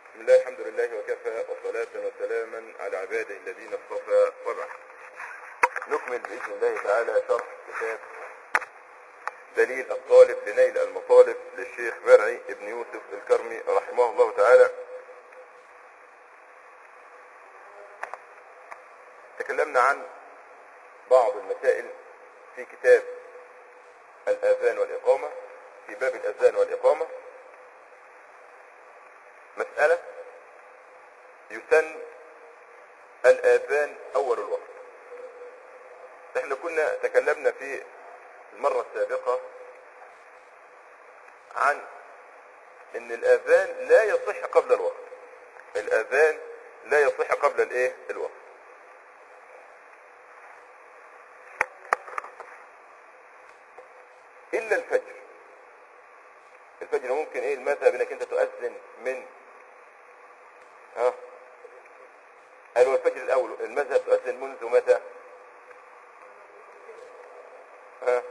بسم الله الحمد لله وكفى وصلاة وسلاما على عباده الذين اصطفى وبعد نكمل بإذن الله تعالى شرح كتاب دليل الطالب لنيل المطالب للشيخ برعي ابن يوسف الكرمي رحمه الله تعالى تكلمنا عن بعض المسائل في كتاب الآذان والإقامة في باب الأذان والإقامة مسألة يسن الآذان أول الوقت احنا كنا تكلمنا في المرة السابقة عن ان الآذان لا يصح قبل الوقت الآذان لا يصح قبل الايه الوقت إلا الفجر الفجر ممكن ايه المذهب انك انت تؤذن من ها قالوا الفجر الاول المذهب تؤذن منذ متى ها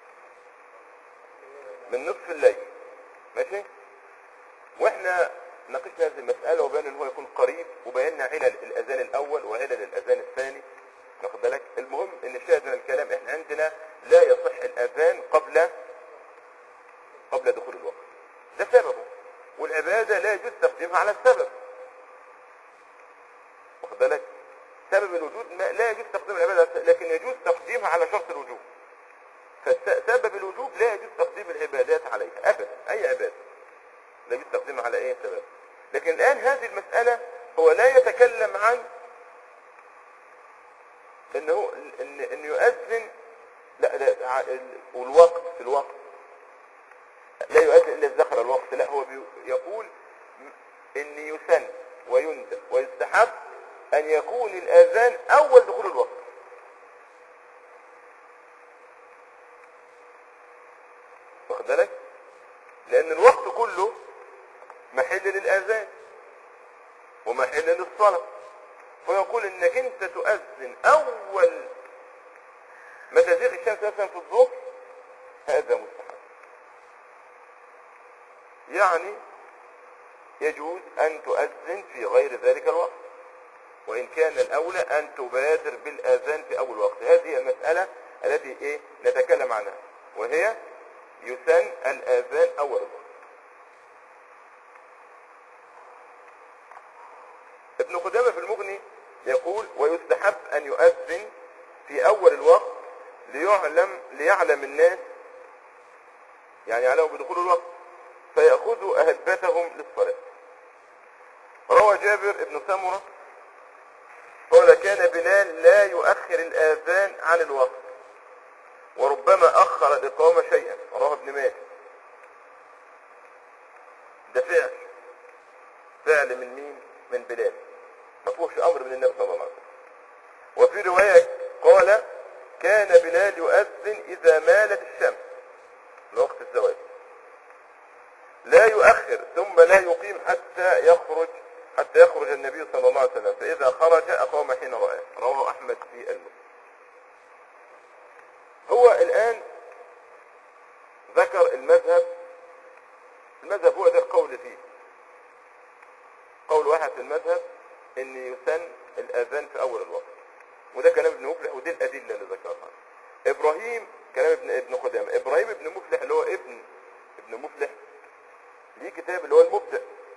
من نصف الليل ماشي واحنا ناقشنا هذه المسألة وبين ان هو يكون قريب وبينا علل الاذان الاول وعلل الاذان الثاني واخد بالك المهم ان الشاهد من الكلام احنا عندنا لا يصح الاذان قبل قبل دخول الوقت ده سببه والعبادة لا يجوز تقديمها على السبب واخد بالك سبب الوجود ما لا يجوز تقديم العبادة لكن يجوز تقديمها على شرط الوجوب فسبب الوجوب لا يجوز تقديم العبادات عليها ابدا اي عبادة لا يجوز تقديمها على اي سبب لكن الان هذه المسألة هو لا يتكلم عن انه ان ان يؤذن لا لا ع- ال- والوقت في الوقت لا يؤذن الا إذا ذكر الوقت لا هو بي- يقول ان يسن ويندب ويستحب ان يكون الاذان اول دخول الوقت واخد بالك لان الوقت كله محل للاذان ومحل للصلاه فيقول انك انت تؤذن اول ما تزيغ الشمس مثلا في الظهر هذا مستحب يعني يجوز ان تؤذن في غير ذلك الوقت وان كان الاولى ان تبادر بالاذان في اول وقت هذه المسألة التي ايه نتكلم عنها وهي يسن الاذان اول الوقت ابن قدامة في المغني يقول ويستحب ان يؤذن في اول الوقت ليعلم ليعلم الناس يعني يعلموا بدخول الوقت فيأخذوا أهبتهم للصلاة روى جابر بن سمرة قال كان بلال لا يؤخر الآذان عن الوقت وربما أخر الإقامة شيئا رواه ابن ماجه ده فعل فعل من مين؟ من بلال ما فيهوش أمر من النبي صلى الله عليه وسلم وفي رواية قال كان بلال يؤذن إذا مالت الشمس لوقت الزواج لا يؤخر ثم لا يقيم حتى يخرج حتى يخرج النبي صلى الله عليه وسلم فإذا خرج أقام حين رآه رواه أحمد في المسلم هو الآن ذكر المذهب المذهب هو ده القول فيه قول واحد في المذهب ان يسن الاذان في اول الوقت وده كلام ابن مفلح ودي الادله اللي ذكرها ابراهيم كلام ابن ابن قدامه ابراهيم ابن مفلح اللي هو ابن ابن مفلح ليه كتاب اللي هو المبدع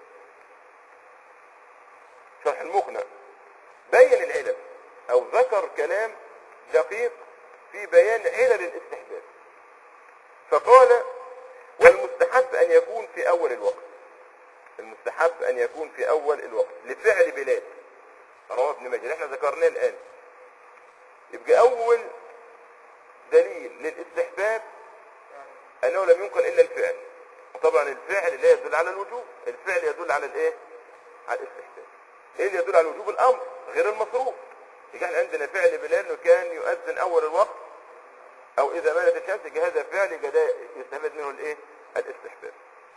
شرح المقنع بين العلل او ذكر كلام دقيق في بيان علل الاستحباب فقال والمستحب ان يكون في اول الوقت المستحب ان يكون في اول الوقت لفعل بلاد رواه ابن ماجه اللي احنا ذكرناه الان يبقى اول دليل للاستحباب انه لم ينقل الا الفعل وطبعا الفعل لا يدل على الوجوب الفعل يدل على الايه على الاستحباب ايه اللي يدل على وجوب الامر غير المصروف يبقى احنا عندنا فعل بلال انه كان يؤذن اول الوقت او اذا مالت الشمس يبقى هذا فعل يبقى ده يستفاد منه الايه الاستحباب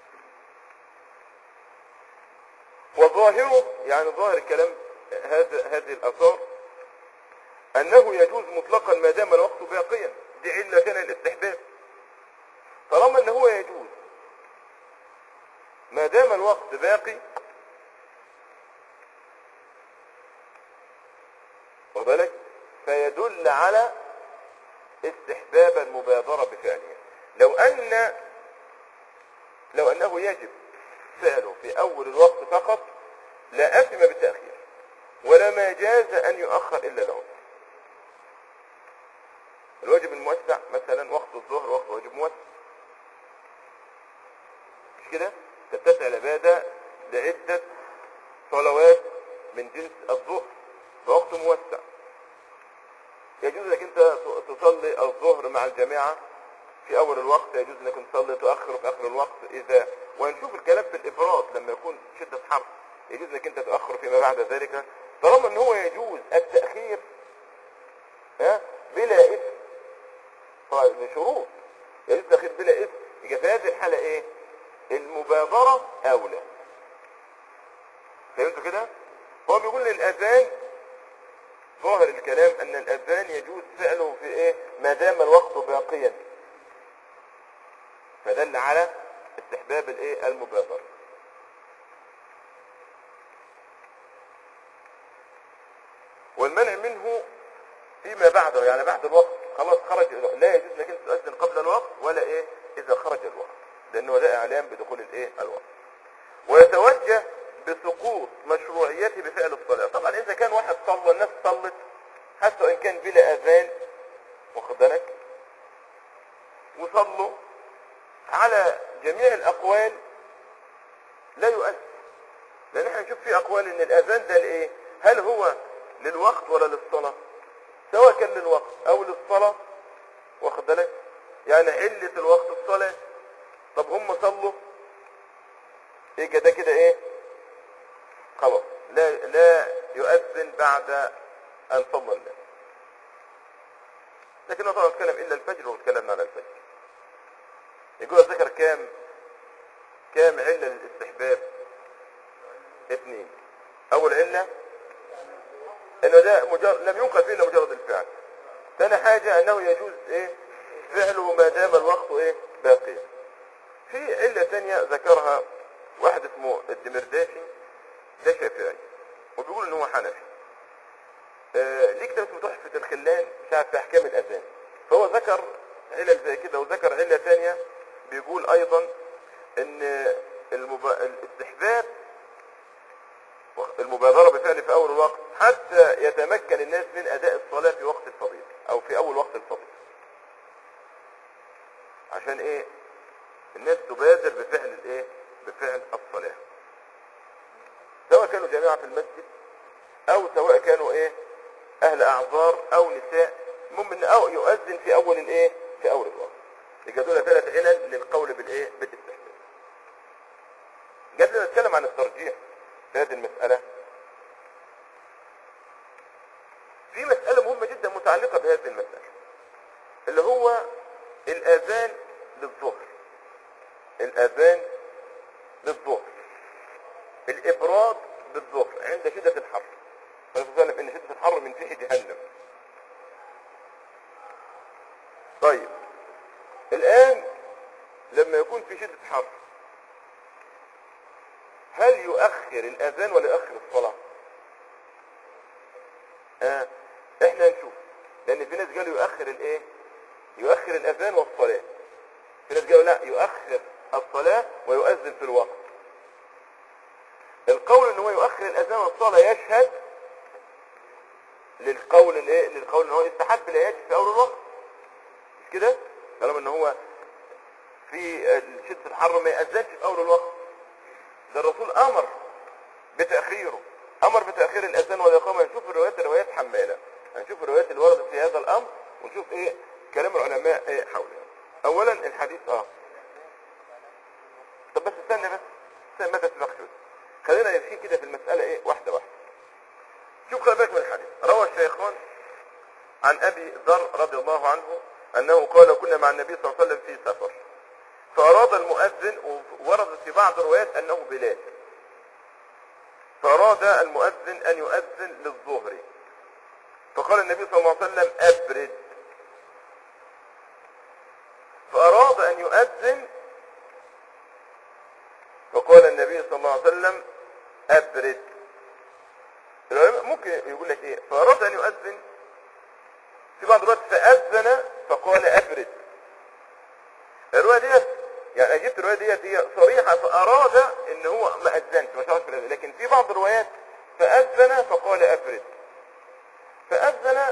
وظاهره يعني ظاهر كلام هذا هذه الاثار انه يجوز مطلقا ما دام الوقت باقيا دي عله كان الاستحباب طالما ان هو يجوز ما دام الوقت باقي يدل على استحباب المبادرة بفعلها لو أن لو أنه يجب فعله في أول الوقت فقط لا أثم بالتأخير ولا ما جاز أن يؤخر إلا له الواجب الموسع مثلا وقت الظهر وقت واجب موسع مش كده تتسع العبادة لعدة صلوات من جنس الظهر في وقت موسع يجوز لك انت تصلي الظهر مع الجماعة في اول الوقت يجوز انك تصلي تؤخر في اخر الوقت اذا ونشوف الكلام في الافراد لما يكون شدة حر يجوز انك انت تؤخر فيما بعد ذلك طالما ان هو يجوز التأخير ها بلا اثم طيب من شروط يجوز التأخير بلا اثم يبقى في هذه الحالة ايه المبادرة اولى فهمتوا كده هو بيقول للاذان ظاهر الكلام ان الاذان يجوز فعله في ايه ما دام الوقت باقيا فدل على استحباب الايه المبادرة والمنع منه فيما بعده يعني بعد الوقت خلاص خرج لا يجوز لك انت تؤذن قبل الوقت ولا ايه اذا خرج الوقت لانه ده اعلام بدخول الايه الوقت ويتوجه بسقوط مشروعيته بفعل الصلاة طبعا اذا كان واحد صلى الناس صلت حتى وان كان بلا اذان واخد بالك وصلوا على جميع الاقوال لا يؤذن لان احنا نشوف في اقوال ان الاذان ده لايه هل هو للوقت ولا للصلاة سواء كان للوقت او للصلاة واخد بالك يعني علة الوقت الصلاة طب هم صلوا ايه كده كده ايه خلاص لا لا يؤذن بعد ان صلى الناس لكن طبعا نتكلم الا الفجر وتكلمنا على الفجر يقول ذكر كام كام علة للاستحباب اثنين اول علة انه ده مجرد لم ينقل فيه الا مجرد الفعل ثاني حاجة انه يجوز ايه فعله ما دام الوقت ايه باقيا في علة ثانية ذكرها واحد اسمه الدمرداشي ده شافعي وبيقول ان هو حنفي آه ليه كتاب اسمه تحفة الخلان شاف في احكام الاذان فهو ذكر علل زي كده وذكر علة ثانية بيقول ايضا ان المب... الاستحباب المبادرة بفعل في اول الوقت حتى يتمكن الناس من اداء الصلاة في وقت الفضيل او في اول وقت الفضيل عشان ايه الناس تبادر بفعل الايه بفعل الصلاة سواء كانوا جماعة في المسجد او سواء كانوا ايه اهل اعذار او نساء المهم ان او يؤذن في اول الايه في اول الوقت يبقى دول ثلاث علل للقول بالايه بالاستحباب قبل ما نتكلم عن الترجيح في هذه المسألة في مسألة مهمة جدا متعلقة بهذه المسألة اللي هو الأذان للظهر الأذان للظهر الإبراد بالظهر عند شدة الحر فنتكلم إن شدة الحر من فيه جهنم طيب الآن لما يكون في شدة حر هل يؤخر الأذان ولا يؤخر الصلاة آه. احنا نشوف لأن في ناس قالوا يؤخر الإيه يؤخر الأذان والصلاة في ناس قالوا لا يؤخر الصلاة ويؤذن في الوقت القول ان هو يؤخر الاذان والصلاة يشهد للقول الايه للقول ان هو يستحب لا يجب في اول الوقت مش كده طالما ان هو في شدة الحر ما يأذنش في اول الوقت ده الرسول امر بتأخيره امر بتأخير الاذان والاقامة نشوف الروايات الروايات حمالة هنشوف الروايات اللي وردت في هذا الامر ونشوف ايه كلام العلماء ايه حوله اولا الحديث اه طب بس استنى بس استنى ما تسبقش بس خلينا نمشي كده في المسألة ايه واحدة واحدة شوف خلي بالك من الحديث روى الشيخان عن ابي ذر رضي الله عنه انه قال كنا مع النبي صلى الله عليه وسلم في سفر فاراد المؤذن ووردت في بعض الروايات انه بلال فاراد المؤذن ان يؤذن للظهر فقال النبي صلى الله عليه وسلم ابرد فاراد ان يؤذن فقال النبي صلى الله عليه وسلم ابرد العلماء ممكن يقول لك ايه فاراد ان يؤذن في بعض الروايات فأذن فقال أبرد الرواية ديت يعني جبت الرواية ديت هي صريحة فأراد ان هو ما أذنش ما شرعش في الأذان لكن في بعض الروايات فأذن فقال أبرد فأذن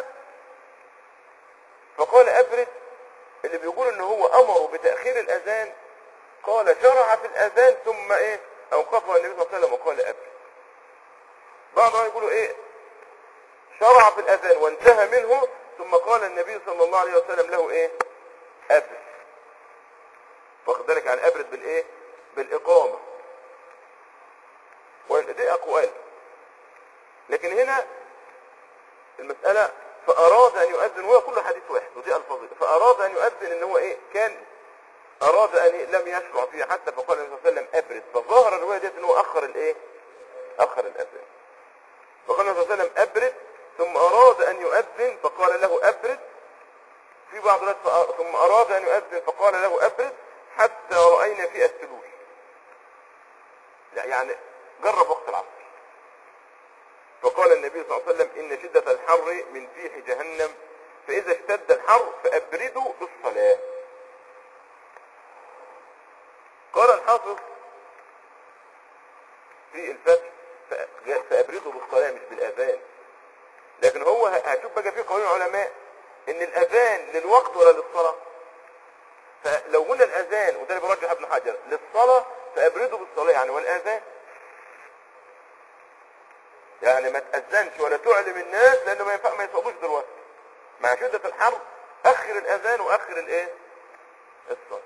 فقال أبرد اللي بيقول ان هو أمره بتأخير الأذان قال شرع في الأذان ثم إيه أوقفه النبي صلى الله عليه وسلم وقال أبرد بعض الروايات يقولوا إيه شرع في الأذان وانتهى منه ثم قال النبي صلى الله عليه وسلم له إيه أبرد واخد بالك عن أبرد بالإيه بالإقامة ودي أقوال لكن هنا المسألة فأراد أن يؤذن وهو كله حديث واحد ودي ألفاظ فأراد أن يؤذن إن هو إيه كان أراد أن لم يشرع فيه حتى فقال النبي صلى الله عليه وسلم أبرد فظهر الرواية ديت إن هو أخر الإيه أخر الأذان فقال النبي صلى الله عليه وسلم أبرد ثم أراد أن يؤذن فقال له أبرد في بعض الناس فأ- ثم أراد أن يؤذن فقال له أبرد حتى رأينا في الثلوج لا يعني جرب وقت العصر فقال النبي صلى الله عليه وسلم إن شدة الحر من فيح جهنم فإذا اشتد الحر فأبردوا بالصلاة قال الحافظ في الفتح ف- فأبردوا بالصلاة مش بالأذان لكن هو ه- هتشوف بقى في قوانين علماء ان الأذان للوقت ولا للصلاة فلو قلنا الأذان وده اللي بيرجح ابن حجر للصلاة فأبردوا بالصلاة يعني والأذان يعني ما تأذنش ولا تعلم الناس لأنه ما ينفع ما يصلوش دلوقتي مع شدة الحر أخر الأذان وأخر الإيه الصلاة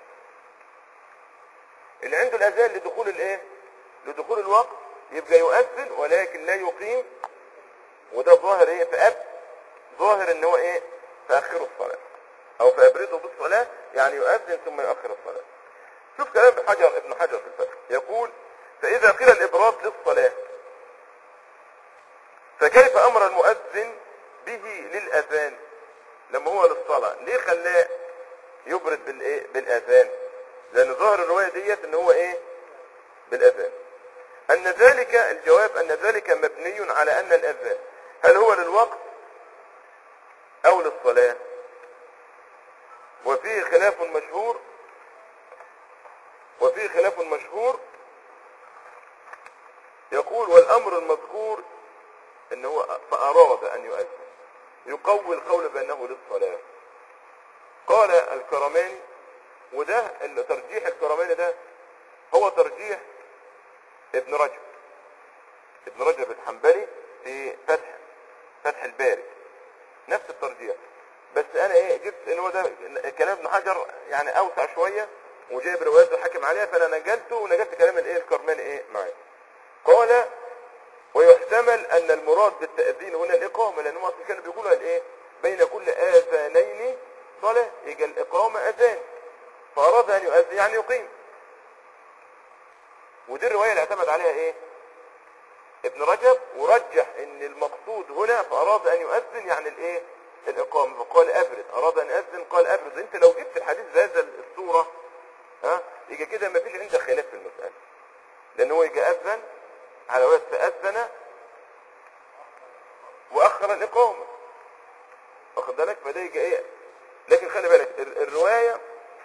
اللي عنده الأذان لدخول الإيه لدخول الوقت يبقى يؤذن ولكن لا يقيم وده ظاهر إيه فأب ظاهر إن هو إيه فأخر الصلاة أو فأبرده بالصلاة يعني يؤذن ثم يؤخر الصلاة شوف كلام ابن حجر ابن حجر في الفتح يقول فإذا قيل الإبراد للصلاة فكيف أمر المؤذن به للأذان لما هو للصلاة ليه خلاه يبرد بالإيه بالأذان لأن ظاهر الرواية ديت إن هو إيه بالأذان أن ذلك الجواب أن ذلك مبني على أن الأذان هل هو للوقت أو للصلاة وفيه خلاف مشهور وفيه خلاف مشهور يقول والأمر المذكور ان هو فأراد أن يؤذن يقوي القول بأنه للصلاة قال الكرماني وده اللي ترجيح الكرماني ده هو ترجيح ابن رجب ابن رجب الحنبلي في فتح فتح الباري نفس الترجيح بس انا ايه جبت ان هو ده كلام ابن حجر يعني اوسع شويه وجايب روايات وحكم عليها فانا نقلته ونقلت كلام الايه الكرماني ايه معايا قال ويحتمل ان المراد بالتأذين هنا الاقامة لانهم اصلا كانوا بيقولوا الايه بين كل اذانين صلاة يجي الاقامة اذان فاراد ان يؤذن يعني يقيم ودي الرواية اللي اعتمد عليها ايه ابن رجب ورجح ان المقصود هنا فاراد ان يؤذن يعني الايه الاقامة فقال ابرد اراد ان يؤذن قال ابرد انت لو جبت الحديث بهذا الصورة ها يجي كده ما فيش عندك خلاف في المسألة لان هو يجي اذن على وقت فأذن وأخر الإقامة واخد بالك فده يجي إيه لكن خلي بالك ال- الرواية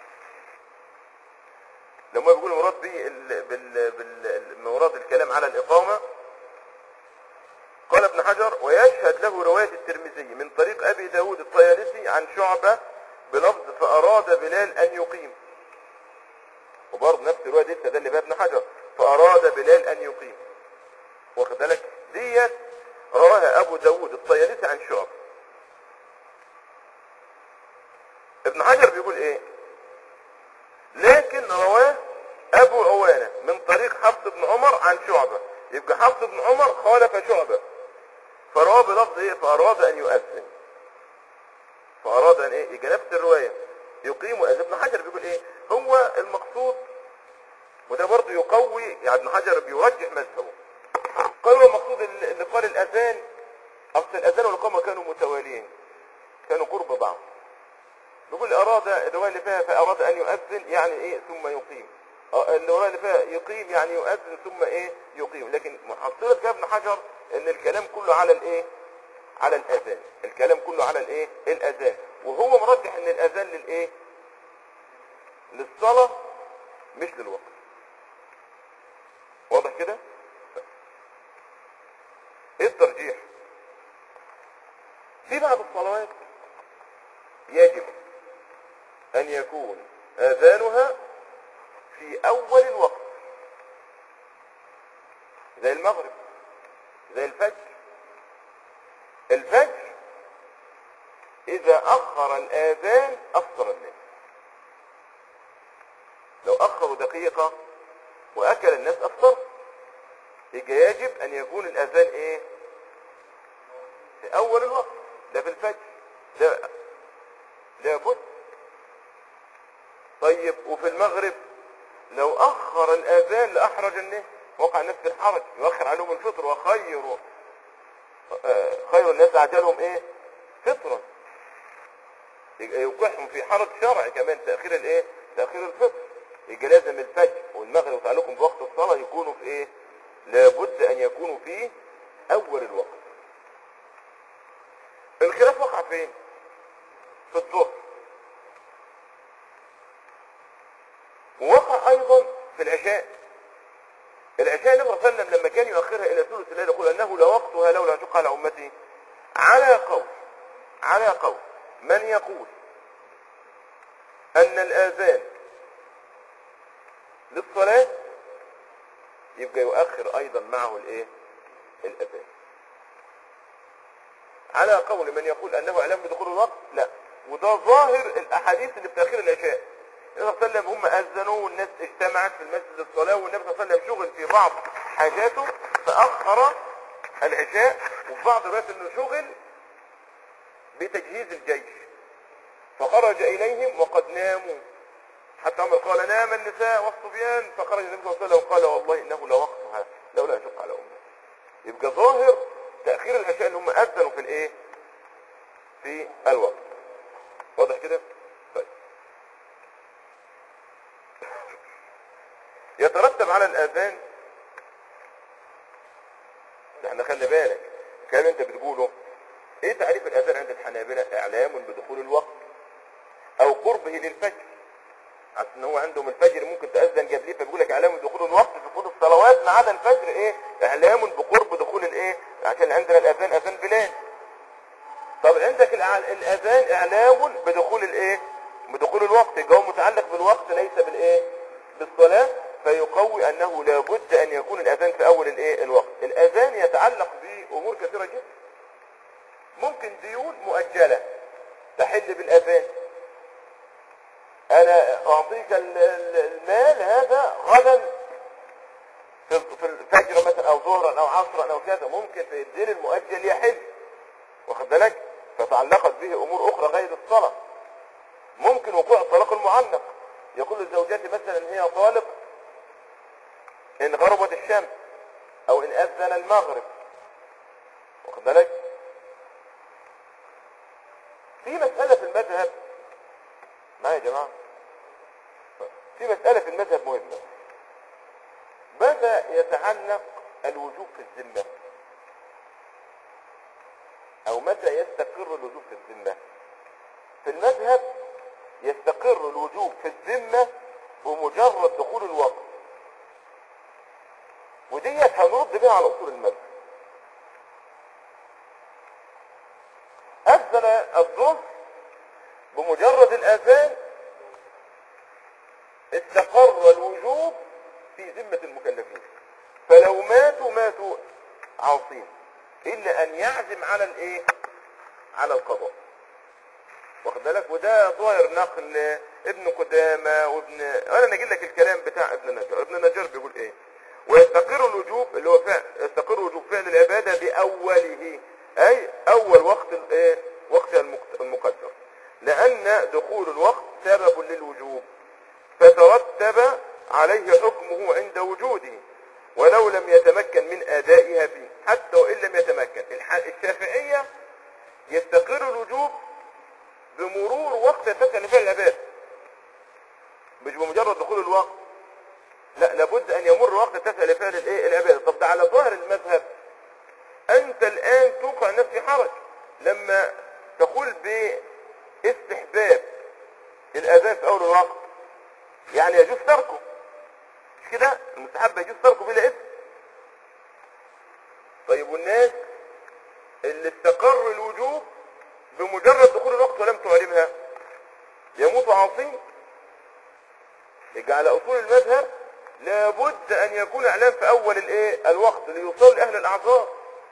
لما بيقول مراد به ال- بال بال مراد الكلام على الإقامة قال ابن حجر ويشهد له رواية الترمذي من طريق أبي داود الطيالسي عن شعبة بلفظ فأراد بلال أن يقيم وبرضه نفس الرواية دي استدل بها ابن حجر فأراد بلال أن يقيم واخد بالك ديت رواها ابو داود الطيالسي عن شعب ابن حجر بيقول ايه لكن رواه ابو عوانة من طريق حفص بن عمر عن شعبة يبقى حفص بن عمر خالف شعبة فرواه بلفظ ايه فاراد ان يؤذن فاراد ان ايه يبقى نفس الرواية يقيم ويؤذن ابن حجر بيقول ايه هو المقصود وده برضه يقوي يعني ابن حجر بيرجح مذهبه قالوا المقصود اللي اللي قال الاذان اصل الاذان والاقامه كانوا متواليين كانوا قرب بعض نقول اراد الروايه اللي فيها فاراد ان يؤذن يعني ايه ثم يقيم آه، الروايه اللي فيها يقيم يعني يؤذن ثم ايه يقيم لكن محصله كلام ابن حجر ان الكلام كله على الايه على الاذان الكلام كله على الايه الاذان وهو مرجح ان الاذان للايه للصلاه مش للوقت واضح كده ايه الترجيح في بعض الصلوات يجب ان يكون اذانها في اول الوقت زي المغرب زي الفجر الفجر اذا اخر الاذان افطر الناس لو اخروا دقيقة واكل الناس افطر يبقى يجب ان يكون الاذان ايه في اول الوقت ده في الفجر ده لابد طيب وفي المغرب لو اخر الاذان لاحرج الناس وقع الناس في الحرج يؤخر عليهم الفطر وخير آه، خير الناس عجلهم ايه فطرا يبقى يوقعهم في حرج شرعي كمان تاخير الايه تاخير الفطر يبقى لازم الفجر والمغرب وتعلقهم بوقت الصلاه يكونوا في ايه لابد ان يكونوا في اول الوقت الخلاف وقع فين في الظهر ووقع ايضا في العشاء العشاء النبي صلى الله عليه وسلم لما كان يؤخرها الى ثلث الليل يقول انه لوقتها لولا اشق على امتي على قول على قول من يقول ان الاذان للصلاة يبقى يؤخر ايضا معه الايه الاذان على قول من يقول انه اعلام بدخول الوقت لا وده ظاهر الاحاديث اللي في تاخير العشاء النبي صلى الله عليه وسلم هم اذنوا والناس اجتمعت في المسجد الصلاه والنبي صلى الله عليه وسلم شغل في بعض حاجاته فاخر العشاء وفي بعض الروايات انه شغل بتجهيز الجيش فخرج اليهم وقد ناموا حتى عمر قال نام النساء والصبيان فخرج النبي صلى الله عليه وسلم وقال والله انه لوقتها لولا اشق على امتي يبقى ظاهر تاخير العشاء ان هم اذنوا في الايه في الوقت واضح كده طيب يترتب على الاذان احنا خلي بالك الكلام انت بتقوله ايه تعريف الاذان عند الحنابلة اعلام بدخول الوقت او قربه للفجر عشان ان هو عندهم الفجر ممكن تأذن قبليه فبيقول لك اعلام بدخول الوقت في كل الصلوات ما عدا الفجر ايه اعلام بقرب دخول الايه عشان عندنا الاذان اذان بلاد طب عندك الأع- الاذان اعلام بدخول الايه بدخول الوقت يبقى هو متعلق بالوقت ليس بالايه بالصلاه فيقوي انه لابد ان يكون الاذان في اول الايه الوقت الاذان يتعلق بامور كثيره جدا ممكن ديون مؤجله تحل بالاذان انا اعطيك ال- ال- المال هذا غدا في في الفجر مثلا او ظهرا او عصرا او كذا ممكن في الدين المؤجل يحل واخد بالك فتعلقت به امور اخرى غير الصلاه ممكن وقوع الطلاق المعلق يقول للزوجات مثلا ان هي طالق ان غربت الشمس او ان اذن المغرب واخد بالك في مسألة في المذهب معايا يا جماعة في مسألة في المذهب مهمة ماذا يتعلق الوجوب في الذمة او متى يستقر الوجوب في الذمة في المذهب يستقر الوجوب في الذمة بمجرد دخول الوقت وديت هنرد بها على اصول المذهب أذن الظهر بمجرد الأذان استقر الوجوب في ذمة المكلفين فلو ماتوا ماتوا عاصين إلا أن يعزم على الإيه؟ على القضاء واخد بالك وده ظاهر نقل ابن قدامة وابن انا نجي لك الكلام بتاع ابن نجار ابن نجار بيقول ايه ويستقر الوجوب اللي هو فعل يستقر وجوب فعل العبادة بأوله أي أول وقت الايه وقت المقت- المقدر لأن دخول الوقت سبب للوجوب فترتب عليه حكمه عند وجوده ولو لم يتمكن من أدائها فيه حتى وإن لم يتمكن الح- الشافعية يستقر الوجوب بمرور وقت يتمكن لفعل العبادة مش بمجرد دخول الوقت لا لابد ان يمر وقت تسع لفعل الايه العباده طب ده على ظاهر المذهب انت الان توقع الناس في حرج لما تقول باستحباب الاذان في اول الوقت يعني يجوز تركه مش كده المستحب يجوز تركه بلا اثم طيب والناس اللي استقر الوجوب بمجرد دخول الوقت ولم تعلمها يموت عاصين يبقى على اصول المذهب لابد ان يكون اعلام في اول الايه الوقت ليوصل لاهل الاعذار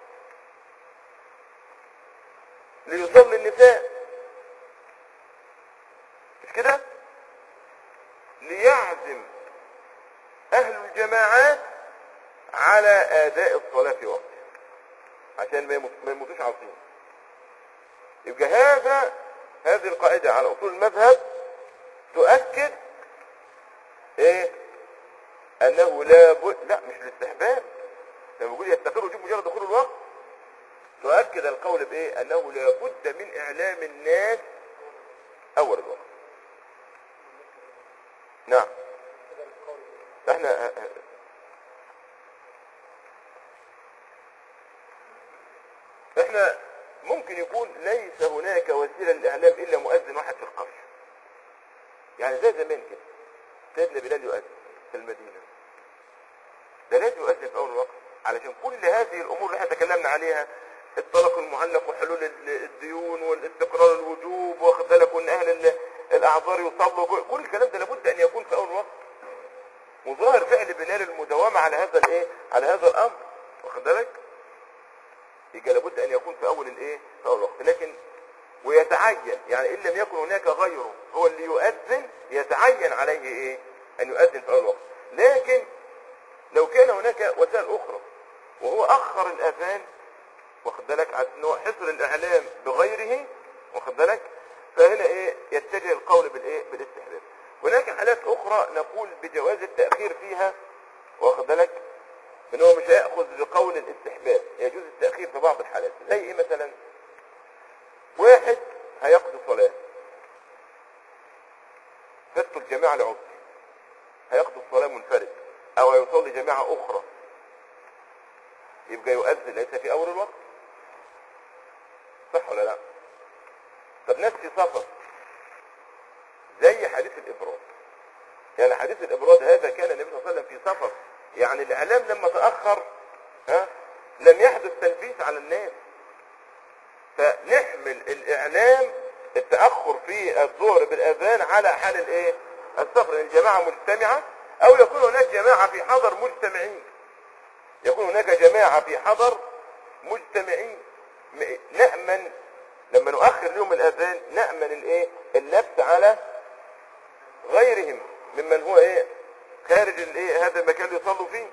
ليوصل للنساء مش كده ليعزم اهل الجماعات على اداء الصلاة في وقتها عشان ما يموت- ما يموتوش عاصين يبقى هذا هذه القاعدة على اصول المذهب تؤكد ايه انه لا بد لا مش الاستحباب لما بيقول يستقر وجوب مجرد دخول الوقت تؤكد القول بايه انه لا بد من اعلام الناس اول الوقت نعم احنا احنا ممكن يكون ليس هناك وسيله للاعلام الا مؤذن واحد في القريه يعني زي زمان كده سيدنا بلال يؤذن في المدينه ده لازم يؤذن في اول الوقت علشان كل هذه الامور اللي احنا تكلمنا عليها الطلاق المعلق وحلول ال- الديون والاستقرار الوجوب واخد بالك وان اهل ال- الاعذار يصلوا كل- كل الكلام ده لابد ان يكون في اول وقت وظاهر فعل بلال المداومه على هذا الايه على هذا الامر واخد بالك يبقى لابد ان يكون في اول الايه في اول وقت لكن ويتعين يعني ان لم يكن هناك غيره هو اللي يؤذن يتعين عليه ايه ان يؤذن في اول وقت لكن لو كان هناك وسائل اخرى وهو اخر الاذان واخد بالك على انه حصر الاعلام بغيره واخد بالك فهنا ايه يتجه القول بالايه بالاستحباب هناك حالات اخرى نقول بجواز التاخير فيها واخد بالك ان هو مش هياخذ بقول الاستحباب يجوز التاخير في بعض الحالات زي ايه مثلا واحد هيقضي صلاه فاتوا الجماعه لعذر هيقضي الصلاه منفرد او هيصلي جماعه اخرى يبقى يؤذن ليس في اول الوقت صح ولا لا طب ناس في سفر زي حديث الابراد يعني حديث الابراد هذا كان النبي صلى الله عليه وسلم في سفر يعني الاعلام لما تاخر ها لم يحدث تلبيس على الناس فنحمل الاعلام التاخر في الظهر بالاذان على حال الايه السفر لان الجماعه مجتمعه او يكون هناك جماعه في حضر مجتمعين يكون هناك جماعه في حضر مجتمعين م- نامن لما نؤخر لهم الاذان نامن الايه اللبس على غيرهم ممن هو ايه خارج الايه هذا المكان اللي يصلوا فيه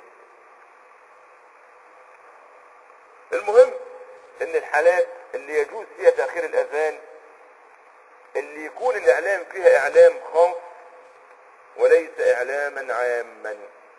المهم ان الحالات اللي يجوز فيها تاخير الاذان اللي يكون الاعلام فيها اعلام خاص وليس اعلاما عاما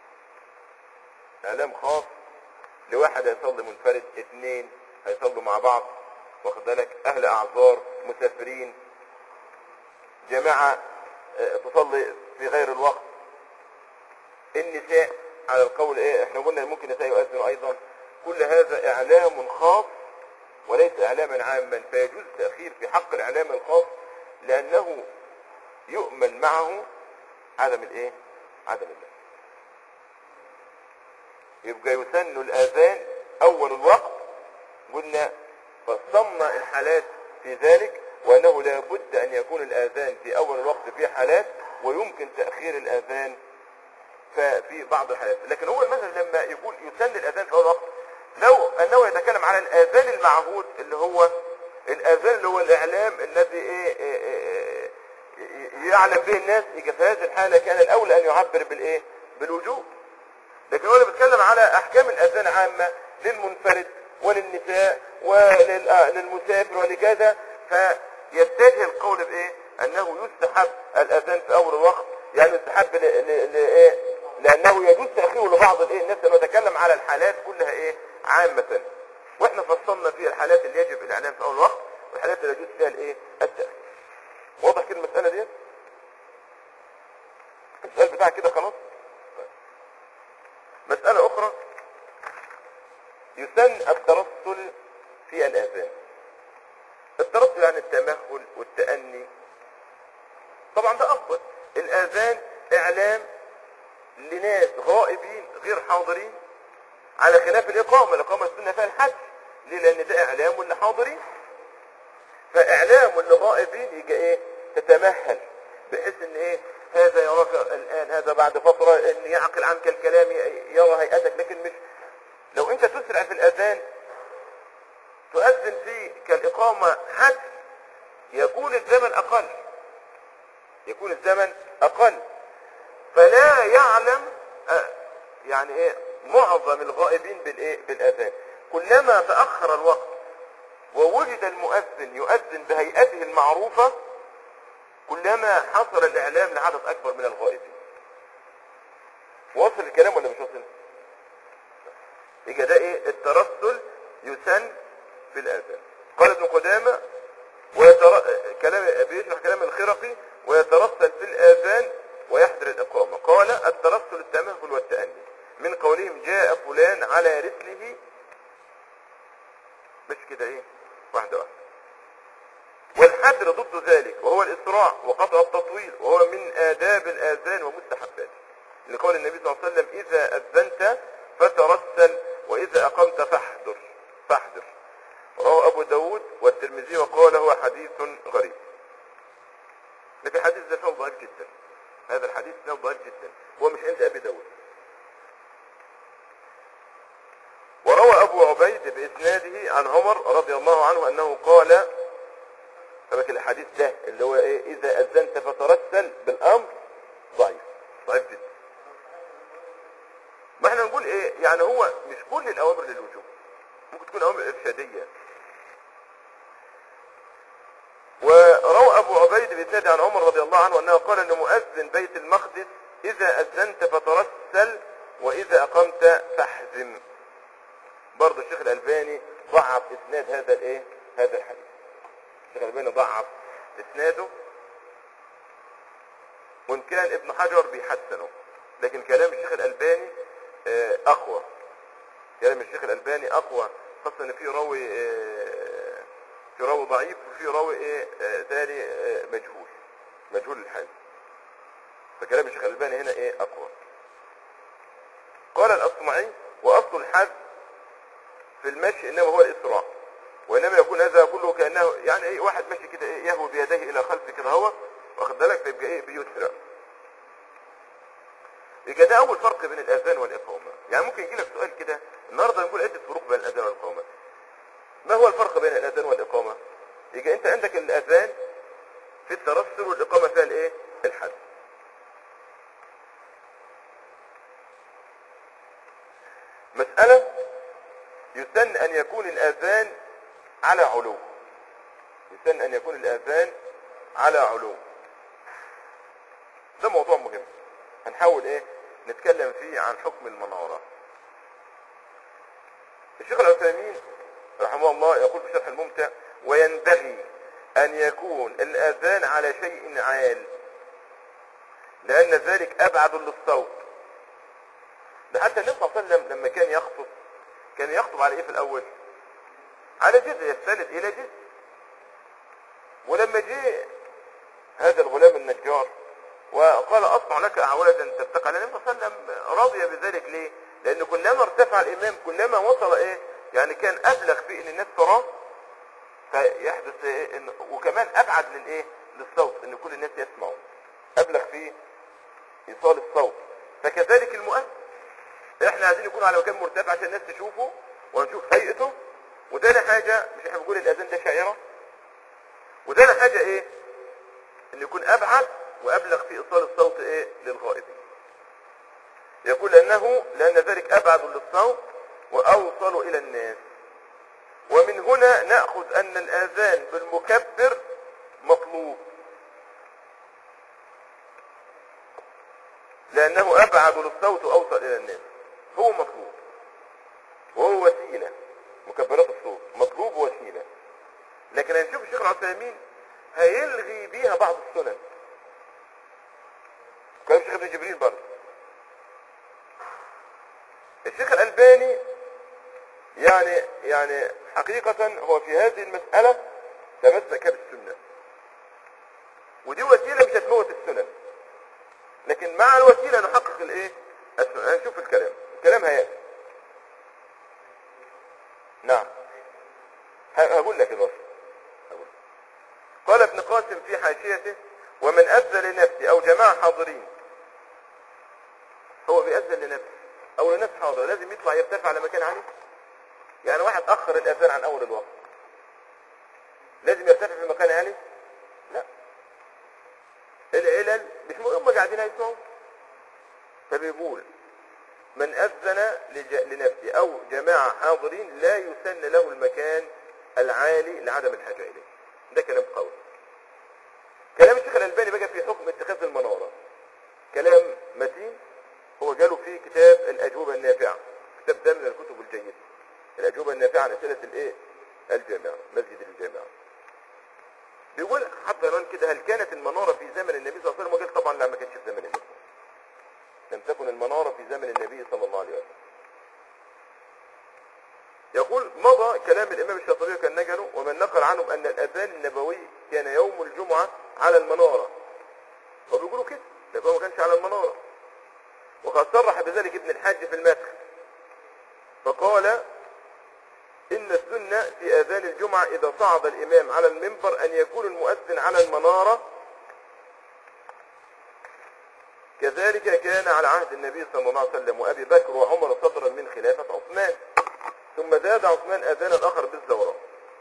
اعلام خاص لواحد هيصلي منفرد اثنين هيصلوا مع بعض واخد بالك اهل اعذار مسافرين جماعة آه، تصلي في غير الوقت النساء على القول ايه احنا قلنا ممكن النساء يؤذنوا ايضا كل هذا اعلام خاص وليس اعلاما عاما فيجوز التاخير في حق الاعلام الخاص لانه يؤمن معه عدم الايه عدم الله يبقى يسن الاذان اول الوقت قلنا فصلنا الحالات في ذلك وانه لا بد ان يكون الاذان في اول الوقت في حالات ويمكن تاخير الاذان ففي بعض الحالات لكن هو المثل لما يقول يسن الاذان في اول وقت لو انه يتكلم على الاذان المعهود اللي هو الاذان اللي هو الاعلام الذي ايه, إيه, إيه إيه يعلم به الناس يبقى في هذه الحاله كان الاولى ان يعبر بالايه بالوجوب لكن هو اللي بيتكلم على احكام الاذان عامه للمنفرد وللنساء وللمسافر ولكذا فيتجه القول بايه انه يستحب الاذان في اول الوقت يعني يستحب ل- ل- لايه لانه يجوز تاخيره لبعض الايه الناس لما نتكلم على الحالات كلها ايه عامه واحنا فصلنا في الحالات اللي يجب الاعلام في اول وقت والحالات اللي يجوز فيها الايه التاخير واضح كده المساله دي السؤال بتاعك كده خلاص طيب. مساله اخرى يسن الترسل في الاذان قصده يعني التمهل والتأني طبعا ده أفضل الآذان إعلام لناس غائبين غير حاضرين على خلاف الإقامة الإقامة السنة فيها الحج ليه لأن ده إعلام لحاضرين فإعلام لغائبين يجي إيه تتمهل بحيث إن إيه هذا يراك الآن هذا بعد فترة إن يعقل عنك الكلام يرى هيئتك لكن مش لو أنت تسرع في الأذان تؤذن فيه كالإقامة حج يكون الزمن أقل يكون الزمن أقل فلا يعلم آه، يعني إيه معظم الغائبين بالإيه بالأذان كلما تأخر الوقت ووجد المؤذن يؤذن بهيئته المعروفة كلما حصل الإعلام لعدد أكبر من الغائبين واصل الكلام ولا مش واصل يبقى ده ايه الترسل يسن في الآذان قال ابن قدامة ويتر... كلام بيشرح كلام الخرقي ويترسل في الآذان ويحضر الإقامة قال الترسل التمهل والتأني من قولهم جاء فلان على رسله مش كده ايه واحدة واحدة والحذر ضد ذلك وهو الإسراع وقطع التطويل وهو من آداب الآذان ومستحباته لقول النبي صلى الله عليه وسلم إذا أذنت فترسل وإذا أقمت فاحذر فاحذر رواه أبو داود والترمذي وقال هو حديث غريب لكن الحديث ده فيه ضعيف جدا هذا الحديث فيه ضعيف جدا هو مش عند أبي داود وروى أبو عبيد بإسناده عن عمر رضي الله عنه أنه قال فبك الحديث ده اللي هو إيه إذا أذنت فترسل بالأمر ضعيف ضعيف جدا ما احنا نقول إيه يعني هو مش كل الأوامر للوجوب ممكن تكون أوامر إرشادية وروى أبو عبيد بإسناد عن عمر رضي الله عنه أنه قال أن مؤذن بيت المقدس إذا أذنت فترسل وإذا أقمت فاحزم برضه الشيخ الألباني ضعف إسناد هذا الإيه هذا الحديث الشيخ الألباني ضعف إسناده وإن كان ابن حجر بيحسنه لكن كلام الشيخ الألباني آه، أقوى كلام الشيخ الألباني أقوى خاصة إن في راوي آه، في راوي ضعيف وفي راوي إيه آه، ثاني آه، مجهول مجهول الحال فكلام الشيخ الألباني هنا إيه أقوى قال الأصمعي وأصل الحد في المشي إنما هو الإسراع وإنما يكون هذا كله كأنه يعني إيه واحد ماشي كده إيه يهوي بيديه إلى خلف كده هو واخد بالك فيبقى إيه بيسرع يبقى ده أول فرق بين الأذان والإقامة يعني ممكن يجي لك سؤال كده النهارده نقول عدة فروق بين الأذان والإقامة ما هو الفرق بين الأذان والإقامة يبقى أنت عندك الأذان في الترسل والإقامة فيها الإيه الحد مسألة يسن أن يكون الأذان على علو يسن أن يكون الأذان على علو ده موضوع مهم هنحاول ايه نتكلم فيه عن حكم المنارة الشيخ العثيمين رحمه الله يقول في شرح الممتع وينبغي أن يكون الأذان على شيء عال لأن ذلك أبعد للصوت ده حتى النبي صلى الله عليه وسلم لما كان يخطب كان يخطب على ايه في الأول على جزء يستند إلى جزء ولما جه هذا الغلام النجار وقال أصنع لك أعوادا تبتقى لأن النبي صلى الله عليه وسلم رضي بذلك ليه لأن كلما ارتفع الإمام كلما وصل إيه يعني كان أبلغ في أن الناس تراه فيحدث إيه إن وكمان أبعد للإيه للصوت أن كل الناس يسمعوا أبلغ في إيصال الصوت فكذلك المؤذن احنا عايزين يكون على مكان مرتفع عشان الناس تشوفه ونشوف هيئته وده حاجة مش احنا بنقول الأذان ده شاعرة وده حاجة ايه ان يكون ابعد وابلغ في ايصال الصوت ايه للغائبين يقول انه لان ذلك ابعد للصوت واوصل الى الناس ومن هنا ناخذ ان الاذان بالمكبر مطلوب لانه ابعد للصوت واوصل الى الناس هو مطلوب وهو وسيله مكبرات الصوت مطلوب وسيله لكن هنشوف الشيخ العثيمين هيلغي بيها بعض السنن كلام الشيخ ابن جبريل برضه الشيخ الألباني يعني يعني حقيقة هو في هذه المسألة تمسك بالسنة ودي وسيلة مش هتموت السنن لكن مع الوسيلة نحقق الايه السنن هنشوف الكلام الكلام هيأتي نعم ه- هقول لك الوصف هقول. قال ابن قاسم في حاشيته ومن أذن لنفسه أو جماعة حاضرين هو بيأذن لنفسه أو لنفس حاضر لازم يطلع يرتفع على مكان عالي يعني واحد أخر الأذان عن أول الوقت لازم يرتفع في مكان عالي لا العلل مش هم قاعدين هيسمعوا فبيقول من أذن لج... لنفسه أو جماعة حاضرين لا يسن له المكان العالي لعدم الحاجة إليه ده كلام قوي كلام الشيخ الألباني بقى في حكم اتخاذ المنارة كلام متين هو جاله في كتاب الأجوبة النافعة كتاب ده من الكتب الجيدة الأجوبة النافعة عن أسئلة الإيه؟ الجامعة مسجد الجامعة بيقول حتى يران كده هل كانت المنارة في زمن النبي صلى الله عليه وسلم وقال طبعا لا ما كانتش في زمن النبي لم تكن المنارة في زمن النبي صلى الله عليه وسلم يقول مضى كلام الإمام الشاطبي كان نجله ومن نقل عنهم أن الأذان النبوي كان يوم الجمعة على المنارة وبيقولوا كده لكن هو ما كانش على المنارة وقد صرح بذلك ابن الحاج في المدخل فقال إن السنة في آذان الجمعة إذا صعد الإمام على المنبر أن يكون المؤذن على المنارة كذلك كان على عهد النبي صلى الله عليه وسلم وأبي بكر وعمر صدرا من خلافة عثمان ثم زاد عثمان آذانا آخر بالزوراء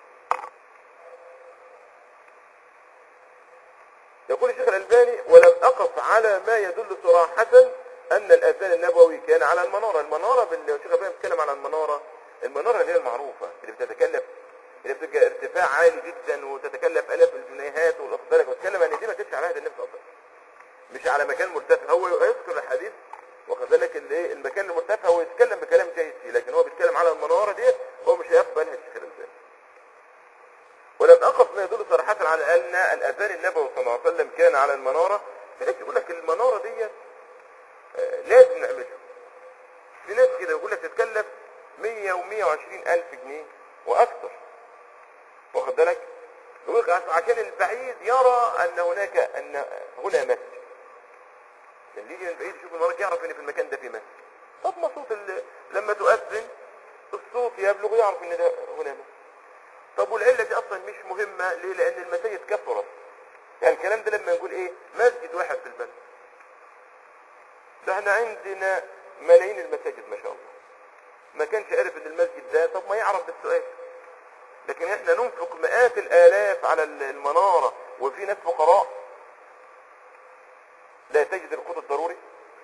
يقول الشيخ الألباني ولم أقف على ما يدل صراحة أن الأذان النبوي كان على المنارة المنارة باللي الشيخ الألباني بيتكلم على المنارة المنارة اللي هي المعروفة اللي بتتكلف اللي بتبقى ارتفاع عالي جدا وتتكلف آلاف الجنيهات واخد بالك بتكلم ان دي ما كانتش على عهد النبي صلى الله عليه وسلم مش على مكان مرتفع هو يذكر الحديث واخد بالك الايه المكان المرتفع هو يتكلم بكلام جيد فيه لكن هو بيتكلم على المنارة دي هو مش هيقبلها الشيخ الألباني ولم أقف ما يدل صراحة على أن الأذان النبوي صلى الله عليه وسلم كان على المنارة في ناس يقول لك المنارة دي آه، لازم نعملها في ناس كده يقول لك تتكلف 100 و120 ألف جنيه وأكثر واخد بالك يقول لك عشان البعيد يرى أن هناك أن هنا مسجد اللي يجي من بعيد يشوف المنارة يعرف أن في المكان ده في مسجد طب ما صوت ال- لما تؤذن الصوت يبلغ يعرف أن ده هنا مسجد طب والعلة دي اصلا مش مهمة ليه لان المساجد كثرت يعني الكلام ده لما نقول ايه مسجد واحد في البلد ده احنا عندنا ملايين المساجد ما شاء الله ما كانش عارف ان المسجد ده طب ما يعرف بالسؤال لكن احنا ننفق مئات الالاف على المنارة وفي ناس فقراء لا تجد القوت الضروري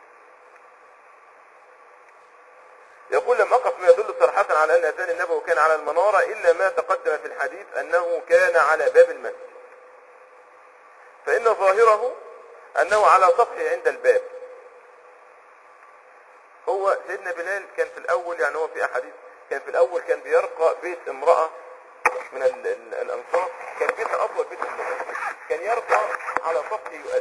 يقول لم أقف ما يدل صراحة على أن أذان النبوي كان على المنارة إلا ما تقدم في الحديث أنه كان على باب المسجد فإن ظاهره أنه على سطحه عند الباب هو سيدنا بلال كان في الأول يعني هو في أحاديث كان في الأول كان بيرقى بيت امرأة من ال- ال- الأنصار كان بيتها أطول بيت امرأة كان يرقى على سطحه يؤذن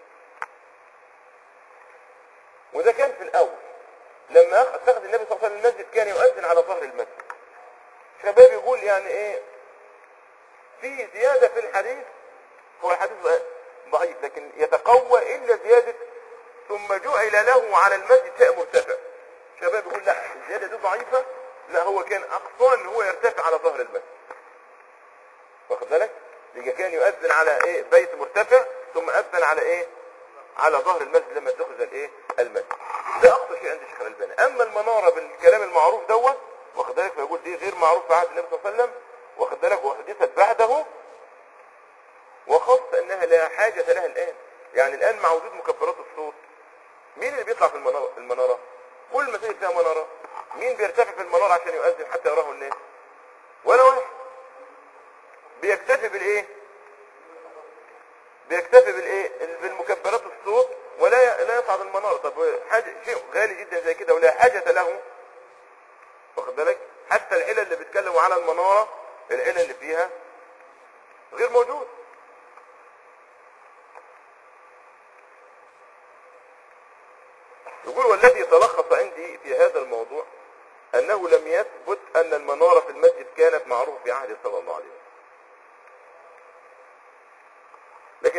وده كان في الأول لما اتخذ النبي صلى الله عليه وسلم المسجد كان يؤذن على ظهر المسجد شباب يقول يعني ايه في زيادة في الحديث هو الحديث ضعيف لكن يتقوى إلا زيادة ثم جعل له على المسجد شيء مرتفع شباب يقول لا الزيادة دي ضعيفة لا هو كان أقصى ان هو يرتفع على ظهر المسجد واخد بالك يبقى كان يؤذن على ايه بيت مرتفع ثم أذن على ايه على ظهر المسجد لما اتخذ الايه المسجد ده اقصى شيء عند الشيخ الالباني اما المناره بالكلام المعروف دوت واخد بالك فيقول دي غير معروف في عهد النبي صلى الله عليه وسلم واخد بالك وحدثت بعده وخاصة انها لا حاجة لها الان يعني الان مع وجود مكبرات الصوت مين اللي بيطلع في المنارة, المنارة؟ كل مساجد فيها منارة مين بيرتفع في المنارة عشان يؤذن حتى يراه الناس ولا واحد بيكتفي بالايه بيكتفي بالايه بالمكبرات الصوت ولا لا يصعد المنارة طب حاجة شيء غالي جدا زي كده ولا حاجة له واخد بالك حتى العلل اللي بيتكلموا على المنارة العلل اللي فيها غير موجود يقول والذي تلخص عندي في هذا الموضوع أنه لم يثبت أن المنارة في المسجد كانت معروفة في عهد صلى الله عليه وسلم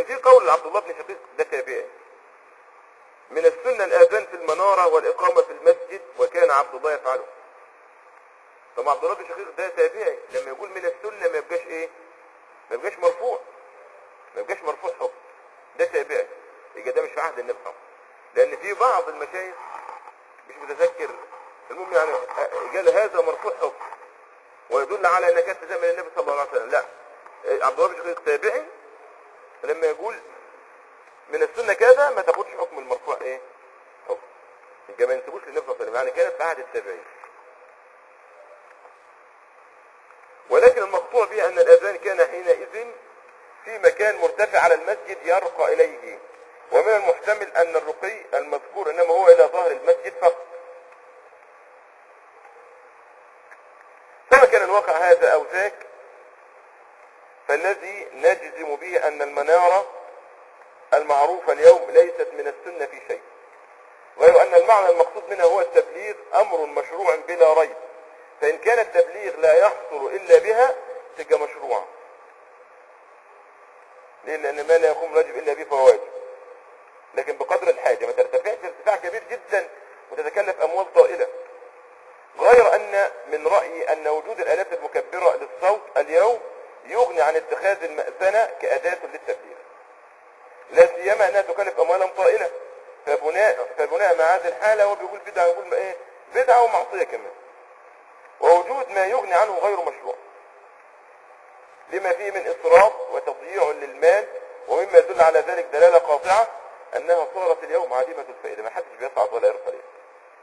لكن في قول لعبد الله بن شقيق ده تابعي من السنة الآذان في المنارة والإقامة في المسجد وكان عبد الله يفعله طب عبد الله بن شقيق ده تابعي لما يقول من السنة ما يبقاش ايه ما يبقاش مرفوع ما يبقاش مرفوع حكم ده تابعي يبقى ده مش في عهد النبي صلى الله عليه وسلم لأن في بعض المشايخ مش متذكر المهم يعني قال هذا مرفوع حكم ويدل على انك انت زمن النبي صلى الله عليه وسلم لا عبد الله بن شقيق تابعي لما يقول من السنة كذا ما تاخدش حكم المرفوع ايه حكم يبقى ما ينسبوش للنبي صلى الله عليه وسلم يعني كانت في عهد التابعين ولكن المقطوع به ان الاذان كان حينئذ في مكان مرتفع على المسجد يرقى اليه ومن المحتمل ان الرقي المذكور انما هو الى ظهر المسجد فقط سواء كان الواقع هذا او ذاك فالذي نجزم به ان المنارة المعروفة اليوم ليست من السنة في شيء وهو ان المعنى المقصود منها هو التبليغ امر مشروع بلا ريب فان كان التبليغ لا يحصل الا بها تبقى مشروعا ليه لان ما لا يقوم الواجب الا به فهو واجب لكن بقدر الحاجة ما ترتفعش ارتفاع كبير جدا وتتكلف اموال طائلة غير ان من رأيي ان وجود الالات المكبرة للصوت اليوم يغني عن اتخاذ المأذنة كأداة للتبليغ لا سيما انها تكلف اموالا طائلة فبناء فبناء مع هذه الحالة هو بيقول بدعة يقول ما ايه بدعة ومعصية كمان ووجود ما يغني عنه غير مشروع لما فيه من إسراف وتضييع للمال ومما يدل على ذلك دلالة قاطعة أنها صارت اليوم عديمة الفائدة ما حدش بيصعد ولا يرقى ليه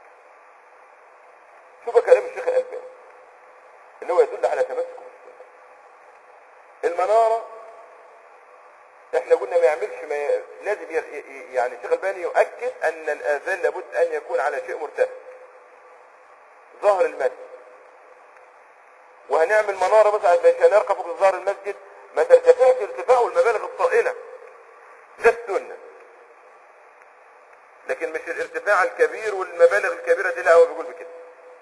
شوف كلام الشيخ الألباني إن هو يدل على تمسك بالسنة المنارة احنا قلنا ما يعملش ما ي... لازم ي... ي- يعني الشيخ الألباني يؤكد أن الآذان لابد أن يكون على شيء مرتفع ظهر المسجد وهنعمل منارة بس عشان نرقى فوق ظهر المسجد ما ترتفعش ارتفاعه المبالغ الطائلة ده السنة لكن مش الارتفاع الكبير والمبالغ الكبيرة دي لا هو بيقول بكده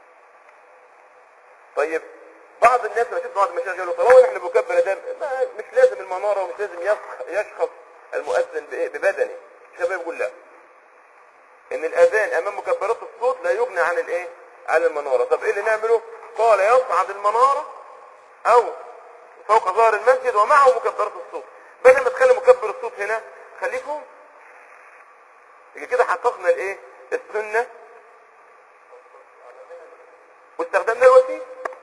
طيب بعض الناس لما تشوف بعض المشايخ يقولوا طالما احنا بكبر ده ما مش لازم المنارة ومش لازم يشخ- يشخص المؤذن بإيه؟ ببدنه الشباب يقول لا ان الاذان امام مكبرات الصوت لا يغني عن الايه عن المنارة طب ايه اللي نعمله قال يصعد المنارة او فوق ظهر المسجد ومعه مكبرات الصوت بدل ما تخلي مكبر الصوت هنا خليكم يبقى كده حققنا الايه السنة واستخدمنا الوسيله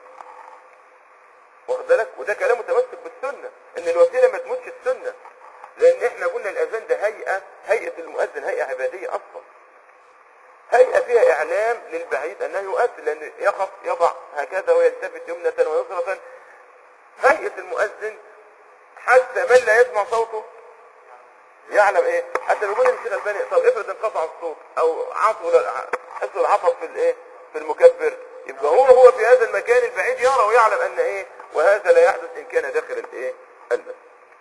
واخد بالك وده كلام متمسك بالسنه ان الوسيله ما تموتش السنه لان احنا قلنا الاذان ده هيئه هيئه المؤذن هيئه عباديه اصلا هيئه فيها اعلام للبعيد انه يؤذن لان يقف يضع هكذا ويلتفت يمنه ويسرة هيئه المؤذن حتى من لا يسمع صوته يعلم ايه حتى بيقول الشيخ الباني طب افرض انقطع الصوت او عطل حصل العطل في الايه في المكبر يبقى هو هو في هذا المكان البعيد يرى ويعلم ان ايه وهذا لا يحدث ان كان داخل الايه المسجد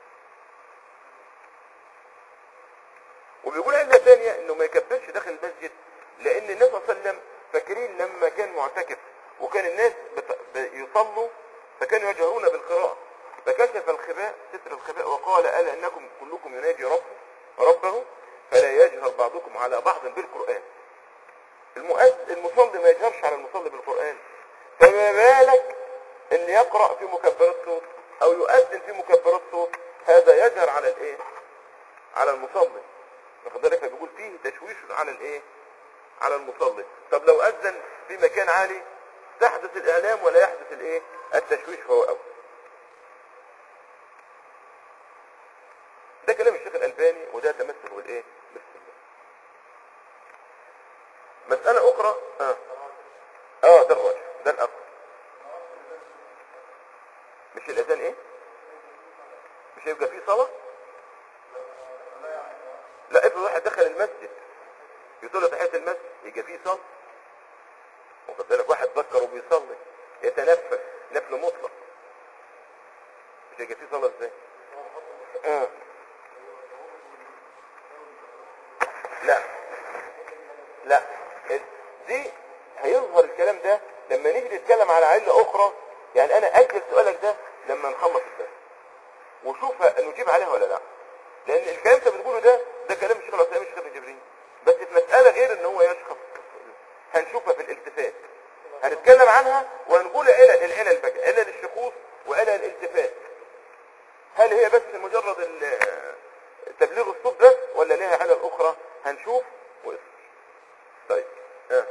وبيقول علة ثانية انه ما يكبرش داخل المسجد لان النبي صلى الله عليه وسلم فاكرين لما كان معتكف وكان الناس بت- بيصلوا فكانوا يجهرون بالقراءة فكشف الخباء ستر الخباء وقال ألا أنكم كلكم يناجي ربه ربه فلا يجهر بعضكم على بعض بالقرآن المؤذن المصلي ما يجهرش على المصلي بالقرآن فما بالك اللي يقرأ في مكبرات صوت أو يؤذن في مكبرات صوت هذا يجهر على الإيه على المصلي واخد بالك فبيقول فيه تشويش على الإيه على المصلي طب لو أذن في مكان عالي تحدث الإعلام ولا يحدث الإيه التشويش فهو أول ده كلام الشيخ الألباني وده تمسك بالإيه بالسنة مسألة أخرى آه. آه ده الراجح ده الأقرب مش الأذان إيه مش هيبقى فيه صلاة لا افرض واحد دخل المسجد يصلي تحية المسجد يبقى فيه صلاة واخد بالك واحد ذكر وبيصلي يتنفس نفل مطلق مش هيبقى فيه صلاة ازاي آه. لا لا دي هيظهر الكلام ده لما نيجي نتكلم على علة أخرى يعني أنا أجل سؤالك ده لما نخلص الدرس وشوف نجيب عليها ولا لا لان الكلام انت بتقوله ده ده كلام الشيخ العثيمين الشيخ ابن جبرين بس في مساله غير ان هو يشخص هنشوفها في الالتفات هنتكلم عنها وهنقول علل العلل بقى علل الشخوص وعلل الالتفات هل هي بس مجرد ال- تبليغ الصوت بس ولا لها علل اخرى هنشوف واصبر طيب ها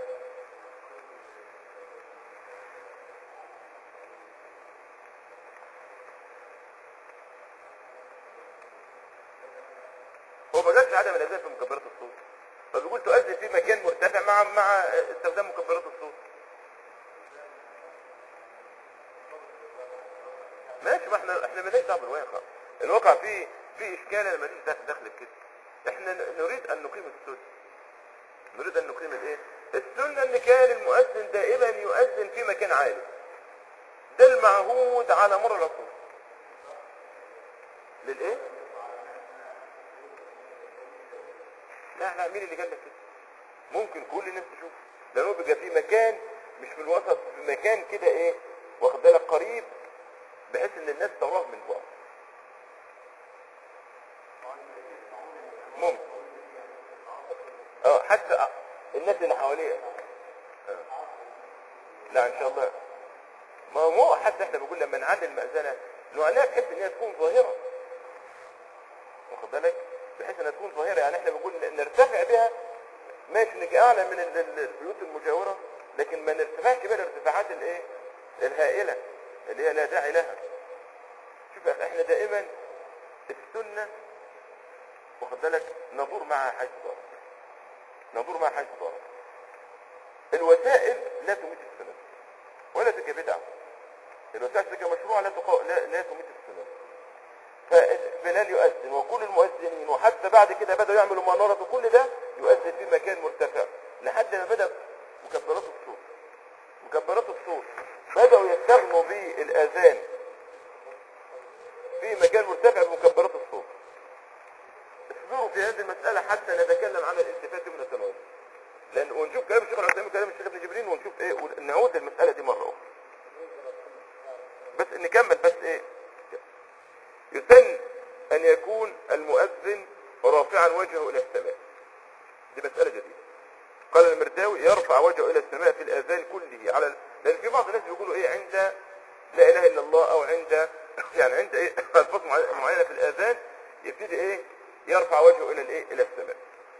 هو ما جاتش عدم الاذان في مكبرات الصوت فبيقول تؤذن في مكان مرتفع مع مع استخدام مكبرات الصوت ماشي ما احنا احنا مالناش دعوه بالواقع الواقع فيه فيه اشكال انا ماليش دخل دخل كده احنا ن- نريد ان نقيم السنه نريد ان نقيم الايه السنه ان كان المؤذن دائما يؤذن في مكان عالي ده المعهود على مر العصور للايه لا لا مين اللي قال لك كده ممكن كل الناس تشوف لانه بيبقى في مكان مش في الوسط في مكان كده ايه واخد بالك قريب بحيث ان الناس تراه من بعد ممكن اه حتى آه، الناس اللي حواليه آه. لا ان شاء الله ما هو حتى احنا بنقول لما نعدل المأذنة نعناها بحيث ان هي تكون ظاهرة واخد بالك بحيث انها تكون ظاهرة يعني احنا بنقول ن- نرتفع بها ماشي انك اعلى من ال- ال- البيوت المجاورة لكن ما نرتفعش بها الارتفاعات الايه الهائلة اللي هي لا داعي لها شوف يا أخي، احنا دائما السنة واخد بالك ندور معها حيث دار ندور معها حيث دار الوسائل لا تميت السنة ولا تبقى بدعة الوسائل تبقى مشروعة لا تقا... لا, لا تميت السنة فبلال يؤذن وكل المؤذنين وحتى بعد كده بدأوا يعملوا منارة وكل ده يؤذن في مكان مرتفع لحد ما بدأ مكبرات الصوت مكبرات الصوت بدأوا يستغنوا بالآذان في مكان مرتفع بمكبرات الصوت اصبروا في هذه المسألة حتى نتكلم عن الالتفات من التناول لأن ونشوف كلام الشيخ العثيمين وكلام الشيخ ابن جبرين ونشوف ايه ونعود للمسألة دي مرة أخرى بس نكمل بس ايه يسن أن يكون المؤذن رافعا وجهه إلى السماء دي مسألة جديدة قال المرداوي يرفع وجهه إلى السماء في الآذان كله على لأن في بعض الناس بيقولوا إيه عند لا إله إلا الله أو عند يعني عند إيه ألفاظ معي- معينة في الآذان يبتدي إيه يرفع وجهه إلى الإيه إلى السماء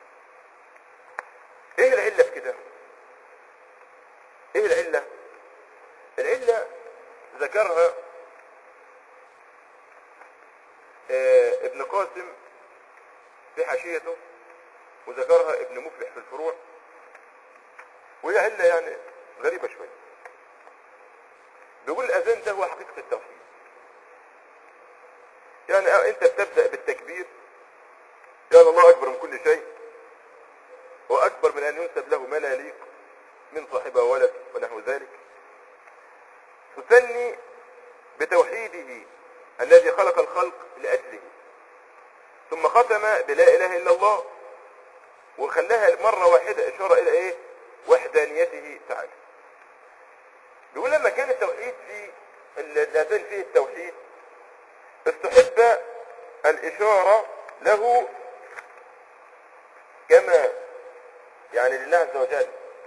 إيه العلة في كده؟ إيه العلة؟ العلة ذكرها آه، ابن قاسم في حاشيته وذكرها ابن مفلح في الفروع وهي علة يعني غريبة شوية بيقول الأذان ده هو حقيقة التوحيد يعني آه، أنت بتبدأ بالتكبير قال الله أكبر من كل شيء وأكبر من أن ينسب له ما لا يليق من صاحبه ولد ونحو ذلك تثني بتوحيده الذي خلق الخلق لأجله ثم ختم بلا إله إلا الله وخلاها مرة واحدة إشارة إلى إيه وحدانيته تعالى بيقول لما كان التوحيد في الأذان فيه التوحيد استحب الإشارة له كما يعني لله عز وجل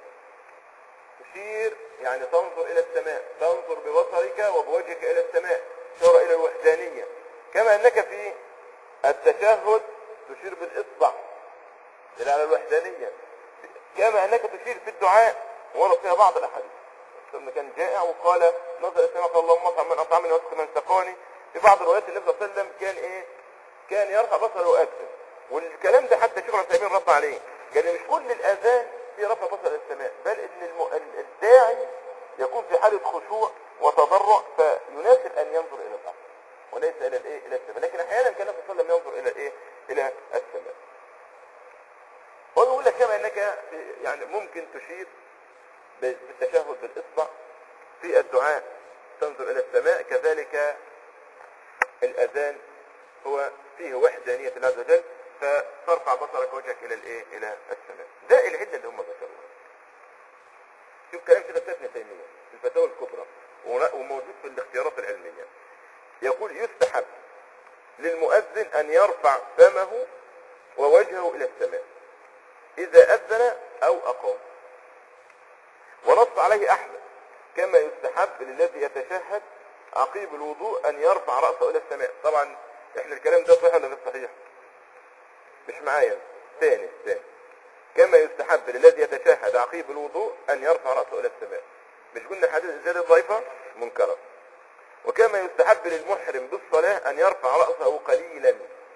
تشير يعني تنظر إلى السماء تنظر ببصرك وبوجهك إلى السماء إشارة إلى الوحدانية كما أنك في التشهد تشير بالإصبع إلى على الوحدانية كما أنك تشير في الدعاء ورد فيها بعض الأحاديث ثم كان جائع وقال نظر السماء قال اللهم اطعم من أطعمني واسق من سقاني في بعض الروايات النبي صلى الله عليه وسلم كان إيه كان يرفع بصره ويؤذن والكلام ده حتى شيخ العثيمين رد عليه قال مش كل الأذان في رفع بصر إلى السماء بل إن الم... ال- الداعي يكون في حالة خشوع وتضرع فيناسب أن ينظر إلى الأرض وليس إلى الإيه إلى السماء لكن أحيانا كان النبي صلى الله عليه وسلم ينظر إلى الإيه إلى السماء هو بيقول لك كما أنك يعني ممكن تشير ب- بالتشهد بالإصبع في الدعاء تنظر إلى السماء كذلك الأذان هو فيه وحدانية الله عز وجل فترفع بصرك وجهك إلى الإيه إلى السماء ده العلة اللي هم ذكروها شوف كلام كده بتاع ابن تيمية في الفتاوى الكبرى وموجود في الاختيارات العلمية يقول يستحب للمؤذن أن يرفع فمه ووجهه إلى السماء إذا أذن أو أقام ونص عليه أحمد كما يستحب للذي يتشهد عقيب الوضوء أن يرفع رأسه إلى السماء طبعا إحنا الكلام ده صحيح ولا غير صحيح مش معايا ثاني ثاني كما يستحب للذي يتشهد عقيب الوضوء أن يرفع رأسه إلى السماء مش قلنا حديث الزيادة ضعيفة منكرة وكما يستحب للمحرم بالصلاة أن يرفع رأسه قليلا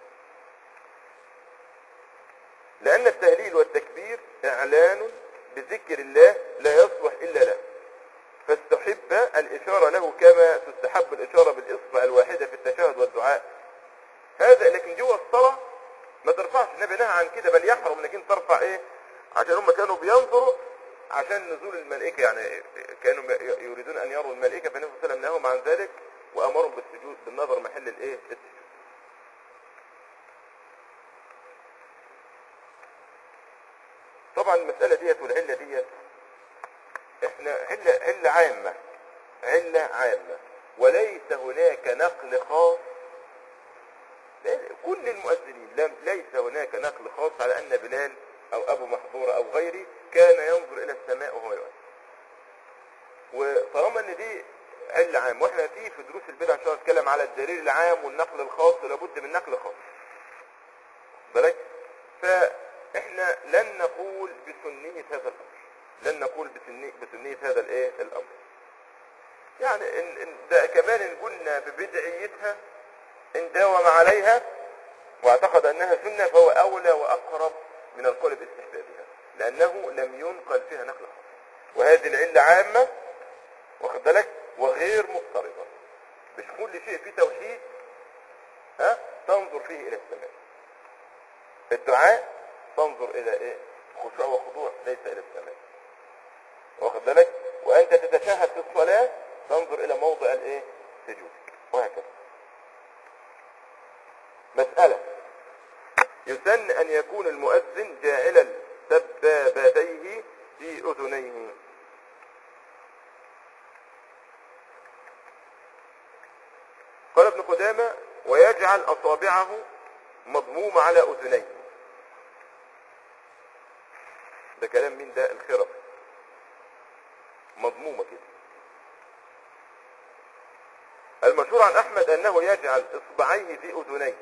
لأن التهليل والتكبير إعلان بذكر الله لا يصلح إلا له فاستحب الإشارة له كما تستحب الإشارة بالإصبع الواحدة في التشهد والدعاء هذا لكن جوه الصلاة ما ترفعش النبي نهى عن كده بل يحرم انك انت ترفع ايه عشان هم كانوا بينظروا عشان نزول الملائكة يعني كانوا يريدون ان يروا الملائكة فالنبي صلى الله عليه وسلم نهاهم عن ذلك وامرهم بالسجود بالنظر محل الايه السجود طبعا المسألة ديت والعلة ديت احنا علة علة عامة علة عامة وليس هناك نقل خاص كل المؤذنين لم ليس هناك نقل خاص على ان بلال او ابو محظورة او غيره كان ينظر الى السماء وهو يؤذن وطالما ان دي علة عام واحنا في في دروس البدع ان شاء الله نتكلم على الدليل العام والنقل الخاص لابد من نقل خاص بالك فاحنا لن نقول بسنية هذا الامر لن نقول بسنية, بسنية هذا الايه الامر يعني إن إن ده كمان ان قلنا ببدعيتها ان داوم عليها واعتقد انها سنة فهو اولى واقرب من القول باستحبابها لانه لم ينقل فيها نقل خاص وهذه العلة عامة واخد بالك وغير مضطردة مش كل شيء فيه توحيد ها تنظر فيه الى السماء الدعاء تنظر الى ايه خشوع وخضوع ليس الى السماء واخد بالك وانت تتشهد في الصلاة تنظر الى موضع الايه سجودك وهكذا مسألة يسن ان يكون المؤذن جاعلا سبابتيه في اذنيه قال ابن قدامة ويجعل اصابعه مضمومة على اذنيه ده كلام مين ده الخرف مضمومة كده المشهور عن احمد انه يجعل اصبعيه في اذنيه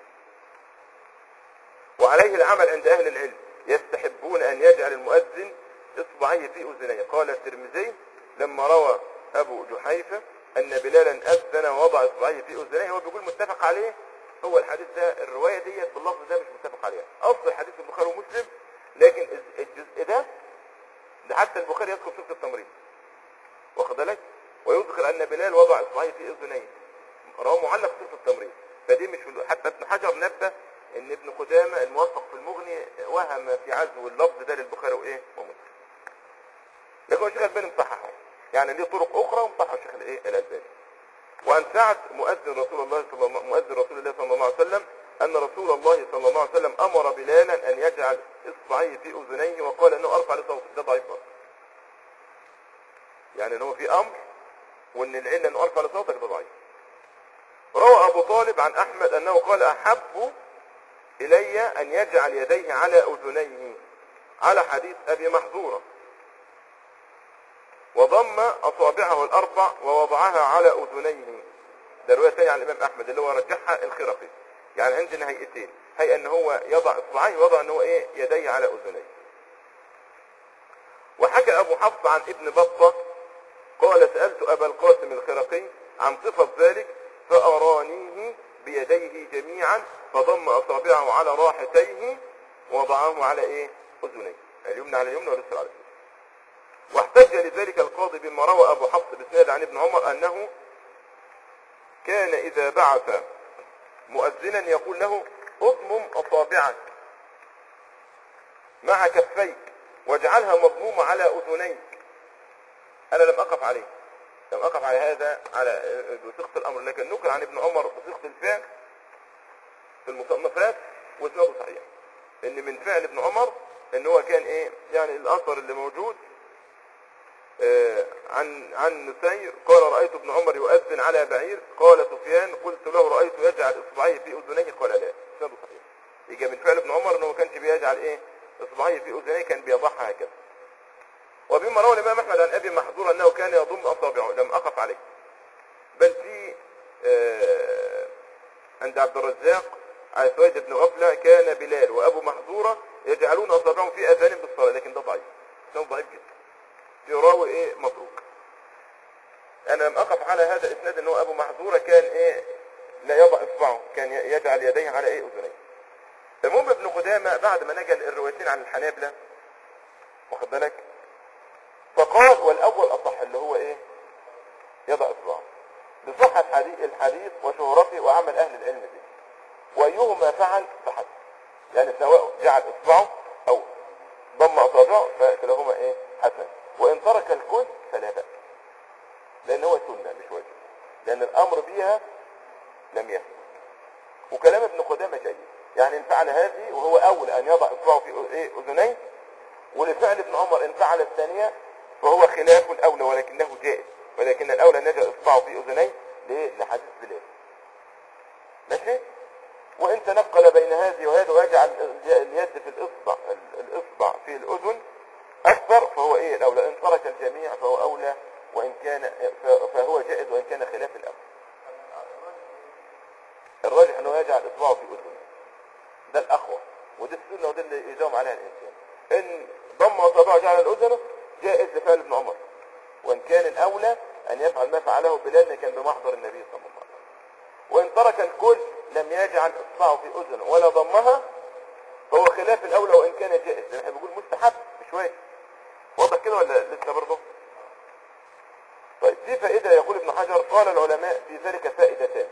وعليه العمل عند اهل العلم يستحبون ان يجعل المؤذن اصبعيه في اذنيه قال الترمذي لما روى ابو جحيفة ان بلالا اذن ووضع اصبعيه في اذنيه هو بيقول متفق عليه هو الحديث ده الرواية ديت باللفظ ده مش متفق عليها اصل الحديث البخاري ومسلم لكن الجزء ده ده حتى البخاري يذكر صفة التمرين واخد بالك ويذكر ان بلال وضع اصبعيه في اذنيه رواه معلق صفة التمرين فدي مش في حتى ابن حجر نبه ان ابن قدامة الموفق في المغني وهم في عزو اللفظ ده للبخاري وايه ومسلم لكن الشيخ الباني مصححه يعني ليه طرق اخرى ومصحح الشيخ الايه الالباني وعن سعد مؤذن رسول الله صلى الله مؤذن رسول الله صلى الله عليه وسلم ان رسول الله صلى الله عليه وسلم امر بلالا ان يجعل اصبعيه في اذنيه وقال انه ارفع لصوته ده ضعيف برضه. يعني ان هو في امر وان العله انه ارفع لصوتك ده ضعيف روى ابو طالب عن احمد انه قال احب الي ان يجعل يديه على اذنيه على حديث ابي محذوره وضم اصابعه الاربع ووضعها على اذنيه ده روايه ثانيه عن الامام احمد اللي هو رجحها الخرقي يعني عندنا هيئتين هيئه ان هو يضع اصبعيه ويضع ان هو ايه يديه على اذنيه وحكى ابو حفص عن ابن بطه قال سالت ابا القاسم الخرقي عن صفه ذلك فارانيه بيديه جميعا فضم اصابعه على راحتيه ووضعه على ايه اذنيه اليمنى على اليمنى واليسرى على اليسرى واحتج لذلك القاضي بما روى ابو حفص باسناد عن ابن عمر انه كان اذا بعث مؤذنا يقول له اضمم اصابعك مع كفيك واجعلها مضمومة على اذنيك انا لم اقف عليه لم اقف على هذا على صيغه الامر لكن نقل عن ابن عمر صيغه الفعل في المصنفات واسناده صحيح ان من فعل ابن عمر ان هو كان ايه يعني الاثر اللي موجود آه عن عن نسير قال رأيت ابن عمر يؤذن على بعير قال سفيان قلت له رأيت يجعل إصبعيه في أذنيه قال لا إسناده صحيح يجي من فعل ابن عمر أنه ما كانش بيجعل إيه إصبعيه في أذنيه كان بيضعها هكذا وبما روى الإمام أحمد عن أبي محظور أنه كان يضم أصابعه لم أقف عليه بل في آه عند عبد الرزاق على سويد بن غفلة كان بلال وأبو محظورة يجعلون أصابعهم في أذانهم بالصلاة لكن ده ضعيف ده ضعيف جدا في راوي إيه متروك أنا لم أقف على هذا الإسناد أنه أبو محظورة كان إيه لا يضع إصبعه كان يجعل يديه على إيه أذنيه المهم ابن قدامة بعد ما نقل الروايتين عن الحنابلة واخد بالك فقال والأول أصح اللي هو إيه يضع إصبعه بصحة حديث الحديث وشهرته وعمل أهل العلم به وأيهما فعل فحسب يعني سواء جعل إصبعه أو ضم أصابعه فكلاهما إيه حسن وإن ترك الكل فلا بأس لأن هو سنة مش واجب لأن الأمر بها لم يثبت وكلام ابن قدامة جيد يعني إن فعل هذه وهو أولى أن يضع إصبعه في إيه أذنيه ولفعل ابن عمر إن فعل الثانية فهو خلاف الأولى ولكنه جائز ولكن الأولى أن يجعل إصبعه في أذنيه ليه؟ لحديث بلال ماشي وإن تنقل بين هذه وهذه ويجعل اليد في الإصبع الإصبع في الأذن أكثر فهو إيه الأولى إن ترك الجميع فهو أولى وإن كان فهو جائز وإن كان خلاف الأمر الراجح أنه يجعل إصبعه في أذنه ده الأقوى وده السنة وده اللي يداوم عليها الإنسان إن ضم أصابعه جعل الأذن جائز لفعل ابن عمر وإن كان الأولى أن يفعل ما فعله بلال كان بمحضر النبي صلى الله عليه وسلم وإن ترك الكل لم يجعل إصبعه في أذنه ولا ضمها فهو خلاف الأولى وإن كان جائز لأن احنا بنقول مستحب مش واجب واضح كده ولا لسه برضه طيب في فائدة يقول ابن حجر قال العلماء في ذلك فائدتان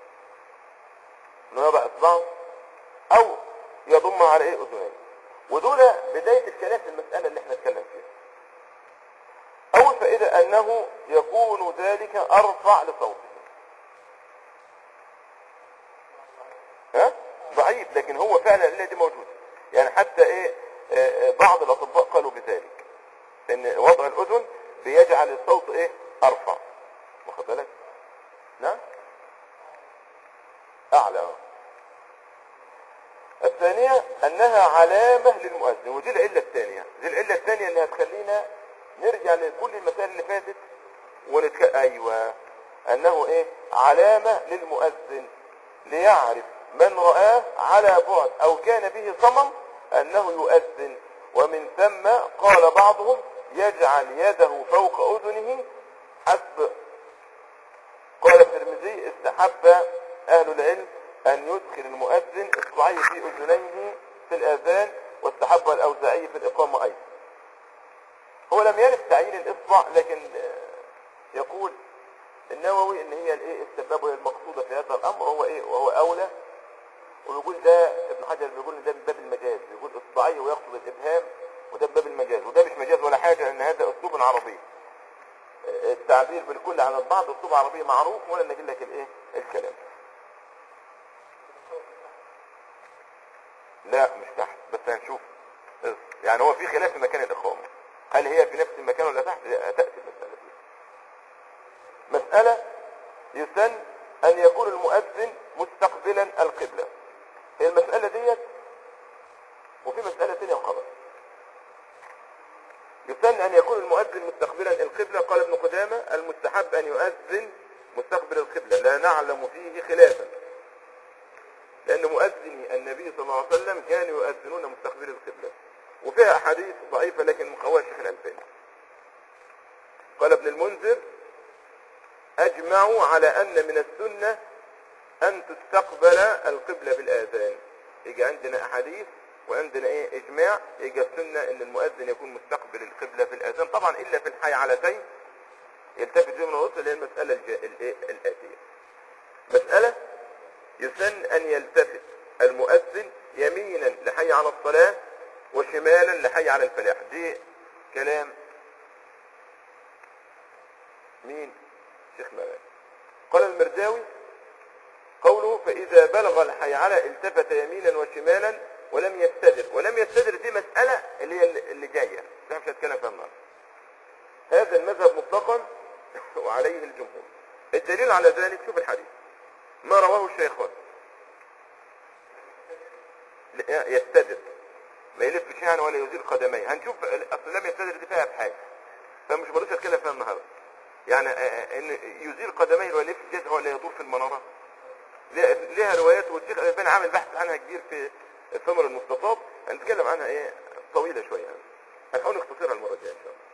انه يضع اصبعه او يضم على ايه اذنيه ودول بداية الكلام في المسألة اللي احنا نتكلم فيها اول فائدة انه يكون ذلك ارفع لصوته ها ضعيف لكن هو فعلا العلة دي موجودة يعني حتى ايه آه، آه، بعض الاطباء قالوا بذلك ان وضع الاذن بيجعل الصوت ايه ارفع واخد بالك نعم اعلى آه. الثانية انها علامة للمؤذن ودي العلة الثانية دي العلة الثانية اللي هتخلينا نرجع لكل المسائل اللي فاتت ونتك... ايوه انه ايه علامة للمؤذن ليعرف من رآه على بعد او كان به صمم انه يؤذن ومن ثم قال بعضهم يجعل يده فوق اذنه حسب قال الترمذي استحب اهل العلم ان يدخل المؤذن اصبعيه في اذنيه في الاذان واستحب الاوزاعي في الاقامه ايضا هو لم يرد تعيين الاصبع لكن آه، يقول النووي ان هي الايه السبب هي المقصوده في هذا الامر وهو ايه وهو اولى ويقول ده ابن حجر بيقول إن ده من باب المجاز بيقول اصبعيه ويقصد الابهام وده من باب المجاز وده مش مجاز ولا حاجه لان هذا اسلوب عربي آه، التعبير بالكل عن البعض اسلوب عربي معروف ولا نجيب لك الايه الكلام لا مش تحت بس هنشوف يعني هو في خلاف في مكان الإقامة هل هي في نفس المكان ولا تحت لا، تأتي المسألة دي مسألة يسن أن يكون المؤذن مستقبلا القبلة هي المسألة ديت وفي مسألة ثانية وخلاص يسن أن يكون المؤذن مستقبلا القبلة قال ابن قدامة المستحب أن يؤذن مستقبل القبلة لا نعلم فيه خلافا لأن مؤذني النبي صلى الله عليه وسلم كانوا يؤذنون مستقبل القبلة وفيها أحاديث ضعيفة لكن مقواها الشيخ الألباني قال ابن المنذر أجمعوا على أن من السنة أن تستقبل القبلة بالآذان يجي عندنا أحاديث وعندنا إيه إجماع يجي السنة أن المؤذن يكون مستقبل القبلة في الآذان طبعا إلا في الحي علتين يلتفت بهم الوصل اللي هي المسألة الج- الإيه؟ الآتية مسألة يسن أن يلتفت المؤذن يمينا لحي على الصلاة وشمالا لحي على الفلاح دي كلام مين شيخ مالك قال المرداوي قوله فإذا بلغ الحي على التفت يمينا وشمالا ولم يستدر ولم يستدر دي مسألة اللي هي اللي جاية ده مش هتكلم فيها النهارده هذا المذهب مطلقا وعليه الجمهور الدليل على ذلك شوف الحديث ما رواه الشيخان لا، يستدر ما يلفش يعني ولا يزيل قدميه هنشوف اصل لم يستدر دي فيها بحاجه فمش برضيش اتكلم فيها النهارده يعني آه، آه، ان يزيل قدميه ولا يلف جزء ولا يدور في المناره ليها ليها روايات والشيخ الالباني عامل بحث عنها كبير في الثمر المستطاب هنتكلم عنها ايه طويله شويه يعني. هنحاول نختصرها المره الجايه ان شاء الله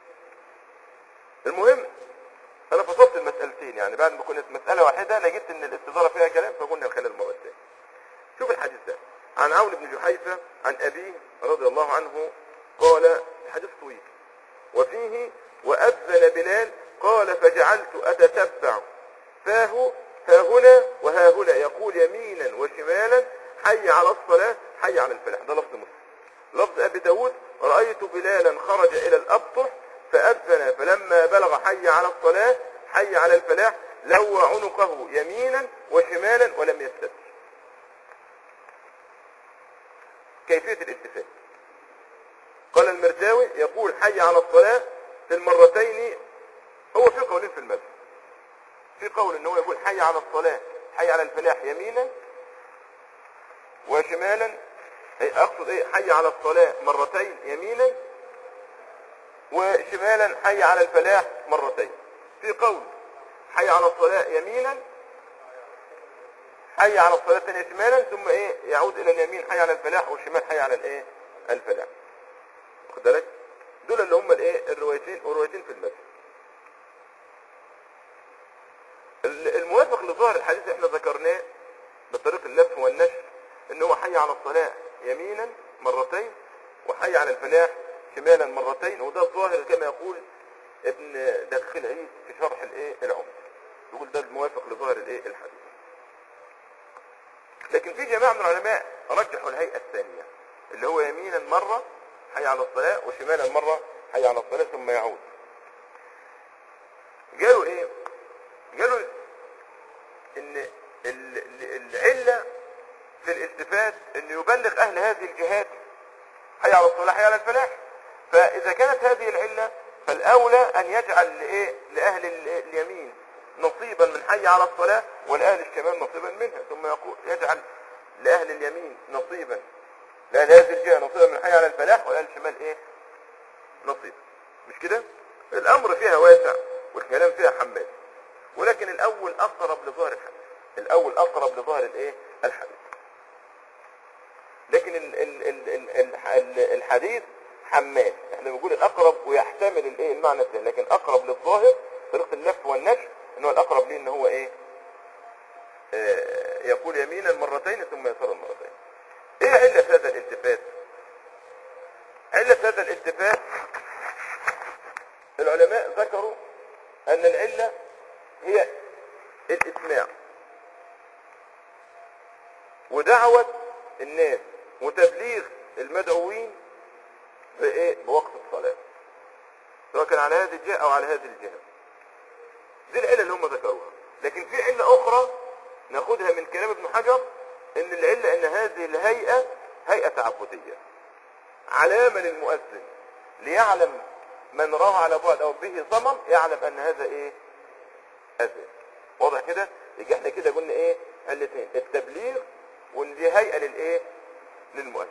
المهم انا فصلت المسألتين يعني بعد ما كانت مسألة واحدة لقيت ان الاستدارة فيها كلام فقلنا نخلي المرة الثانية شوف الحديث ده عن عون بن جحيفة عن ابيه رضي الله عنه قال حديث طويل وفيه وأذن بلال قال فجعلت أتتبع فاه ها هنا وها هنا يقول يمينا وشمالا حي على الصلاة حي على الفلاح ده لفظ مسلم لفظ أبي داود رأيت بلالا خرج إلى الأبطح فأذن فلما بلغ حي على الصلاة حي على الفلاح لوى عنقه يمينا وشمالا ولم يستدر كيفية الالتفات قال المرداوي يقول حي على الصلاة في المرتين هو في قولين في المذهب في قول ان هو يقول حي على الصلاة حي على الفلاح يمينا وشمالا أي اقصد ايه حي على الصلاة مرتين يمينا وشمالا حي على الفلاح مرتين في قول حي على الصلاة يمينا حي على الصلاة الثانية شمالا ثم ايه يعود الى اليمين حي على الفلاح والشمال حي على الايه الفلاح واخد بالك دول اللي هم الايه الروايتين الروايتين في المذهب ال- الموافق لظاهر الحديث اللي احنا ذكرناه بطريق اللف والنشر ان هو حي على الصلاة يمينا مرتين وحي على الفلاح شمالا مرتين وده الظاهر كما يقول ابن دقيق العيد في شرح الايه العمد يقول ده الموافق لظاهر الايه الحديث لكن في جماعة من العلماء رجحوا الهيئة الثانية اللي هو يمينا مرة حي على الصلاة وشمالا مرة حي على الصلاة ثم يعود قالوا ايه قالوا ان ال- ال- العلة في الالتفات ان يبلغ اهل هذه الجهات حي على الصلاة حي على الفلاح فاذا كانت هذه العلة فالاولى ان يجعل لايه لاهل ال- اليمين نصيبا من حي على الصلاة ولاهل الشمال نصيبا منها ثم يقول يجعل لاهل اليمين نصيبا لأهل هذه الجهة نصيبا من حي على الفلاح ولأهل الشمال ايه نصيب مش كده الامر فيها واسع والكلام فيها حماد ولكن الاول اقرب لظاهر الحديث الاول اقرب لظاهر الايه الحديث لكن ال ال ال ال ال ال الحديث حماد احنا بنقول الاقرب ويحتمل الايه المعنى الثاني لكن اقرب للظاهر طريقه اللف والنشر ان هو الاقرب ليه ان هو ايه آه يقول يمينا مرتين ثم يسارا مرتين ايه علة هذا الالتفات علة هذا الالتفات العلماء ذكروا ان العلة هي الاسماع ودعوة الناس وتبليغ المدعوين بايه بوقت الصلاة سواء كان على هذه الجهة او على هذه الجهة دي العلة اللي هم ذكروها لكن في علة اخرى ناخدها من كلام ابن حجر ان العلة ان هذه الهيئة هيئة تعبدية علامة للمؤذن ليعلم من راه على بعد او به صمم يعلم ان هذا ايه اذان واضح كده يبقى احنا كده قلنا ايه علتين التبليغ وان دي هيئة للايه للمؤذن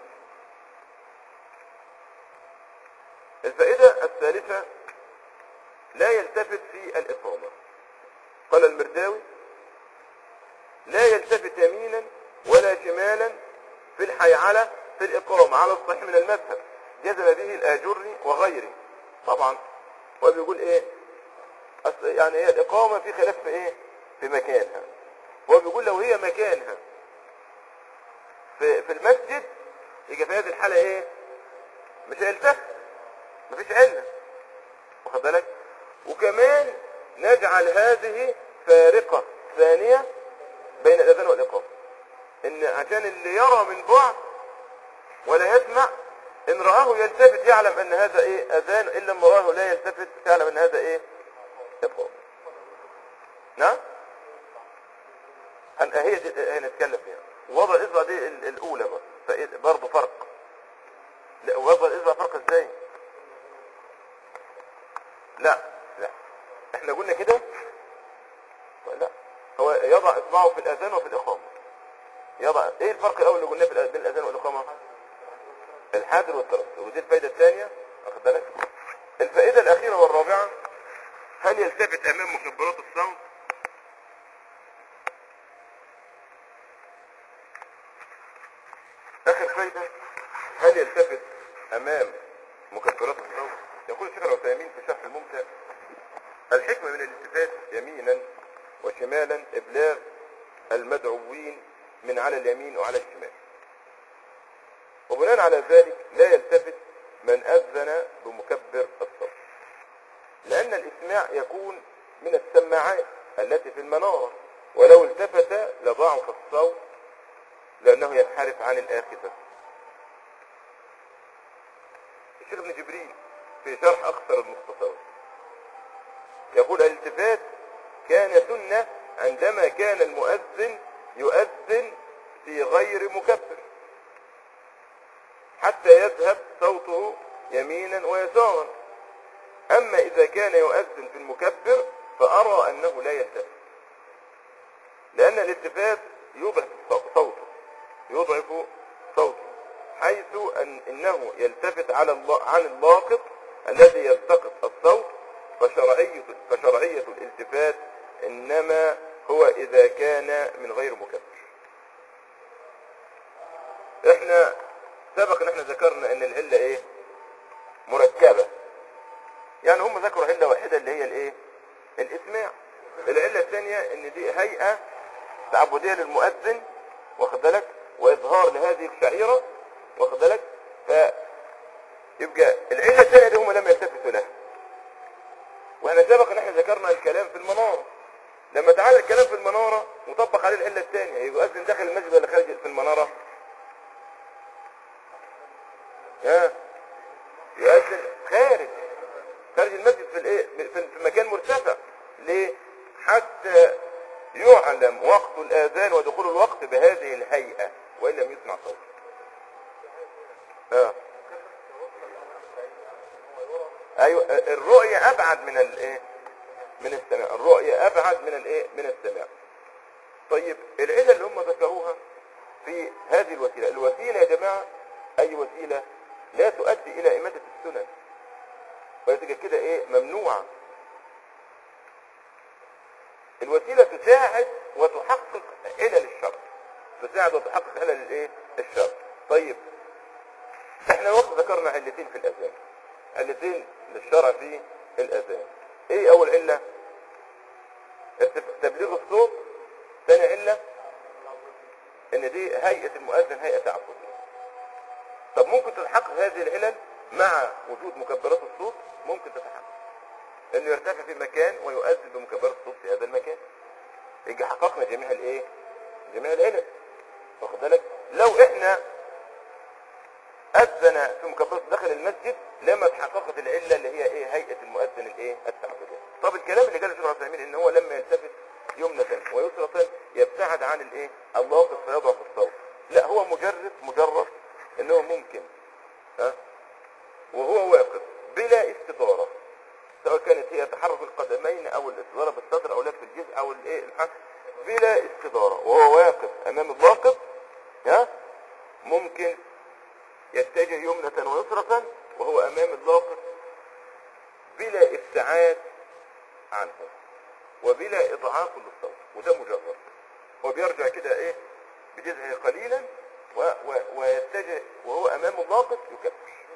الفائدة الثالثة لا يلتفت في الإقامة قال المرداوي لا يلتفت يمينا ولا شمالا في الحيعلة في الإقامة على الصحيح من المذهب جزم به الآجري وغيره طبعا هو بيقول ايه أصل يعني هي الإقامة في خلاف في ايه في مكانها هو بيقول لو هي مكانها في, في المسجد يبقى في هذه الحالة ايه مش هيلتفت مفيش علة واخد بالك وكمان نجعل هذه فارقة ثانية بين الأذان والإقامة إن عشان اللي يرى من بعد ولا يسمع إن رآه يلتفت يعلم أن هذا إيه أذان إلا لما رآه لا يلتفت يعلم أن هذا إيه إقامة نعم هن- هي دي هنتكلم فيها وضع الإصبع دي ال- الأولى بقى فإيه- برضه فرق لا وضع الإصبع فرق إزاي لا لا احنا قلنا كده لا هو يضع اصبعه في الاذان وفي الاقامه يضع ايه الفرق الاول اللي قلناه في الأذان- بين الاذان والاقامه الحاضر والتردد ودي الفايده الثانيه واخد بالك الفائده الاخيره والرابعه هل يلتفت امام مكبرات الصوت اخر فايده هل يلتفت امام مكبرات الصوت يقول الشيخ العثيمين في شرح الممتع الحكمه من الالتفات يمينا وشمالا ابلاغ المدعوين من على اليمين وعلى الشمال وبناء على ذلك لا يلتفت من أذن بمكبر الصوت لأن الإسماع يكون من السماعات التي في المنارة ولو التفت لضعف الصوت لأنه ينحرف عن الآخذة الشيخ ابن جبريل في شرح أخطر المختصرات يقول الالتفات كان سنة عندما كان المؤذن يؤذن في غير مكبر حتى يذهب صوته يمينا ويسارا أما إذا كان يؤذن في المكبر فأرى أنه لا يلتفت لأن الالتفات يضعف صوته يضعف صوته حيث أن إنه يلتفت على الله عن اللاقط الذي يلتقط الصوت فشرعية, فشرعية الالتفات إنما هو إذا كان من غير مكبر احنا سبق ان احنا ذكرنا ان العلة ايه مركبة يعني هم ذكروا علة واحدة اللي هي الايه الاسماع العلة الثانية ان دي هيئة تعبدية للمؤذن واخد بالك واظهار لهذه الشعيرة واخد بالك ف يبقى العلة الثانية دي هم لم يلتفتوا لها واحنا سبق ان احنا ذكرنا الكلام في المنارة لما تعالى الكلام في المنارة مطبق عليه العلة الثانية يؤذن داخل المسجد ولا خارج في المنارة ها يؤذن خارج خارج المسجد في الايه في في مكان مرتفع ليه حتى يعلم وقت الاذان ودخول الوقت بهذه الهيئة وان لم يسمع صوت اه ايوه الرؤية ابعد من الايه من السماع الرؤية ابعد من الايه من السماع طيب العلة اللي هم ذكروها في هذه الوسيلة الوسيلة يا جماعة اي وسيلة لا تؤدي الى اماتة السنن فتبقى كده ايه ممنوعة الوسيلة تساعد وتحقق علل الشر تساعد وتحقق علل الايه الشر طيب احنا وقت ذكرنا علتين في الاذان علتين للشرع في الاذان ايه اول علة ارتف- تبليغ الصوت ثاني علة ان دي هيئة المؤذن هيئة تعبدية طب ممكن تتحقق هذه العلل مع وجود مكبرات الصوت ممكن تتحقق انه يرتفع في مكان ويؤذن بمكبرات الصوت في هذا المكان يجي حققنا جميع الايه جميع العلل واخد بالك لو احنا اذن في مكبرات داخل المسجد لما تحققت العله اللي هي ايه هيئه المؤذن الايه التعبديه طب الكلام اللي قاله الشيخ عبد الحميد ان هو لما يلتفت يمنة ويسرة يبتعد عن الايه اللاقط فيضعف الصوت لا هو مجرد مجرد ان هو ممكن ها وهو واقف بلا استدارة سواء كانت هي تحرك القدمين او الاستدارة بالصدر او لف الجزء او الايه الحق بلا استدارة وهو واقف امام اللاقط ها ممكن يتجه يمنة ويسرة وهو امام اللاقط بلا ابتعاد عنه وبلا اضعاف للصوت وده مجرد هو بيرجع كده ايه بجزءه قليلا و و ويتجه وهو امام اللاقط يكبر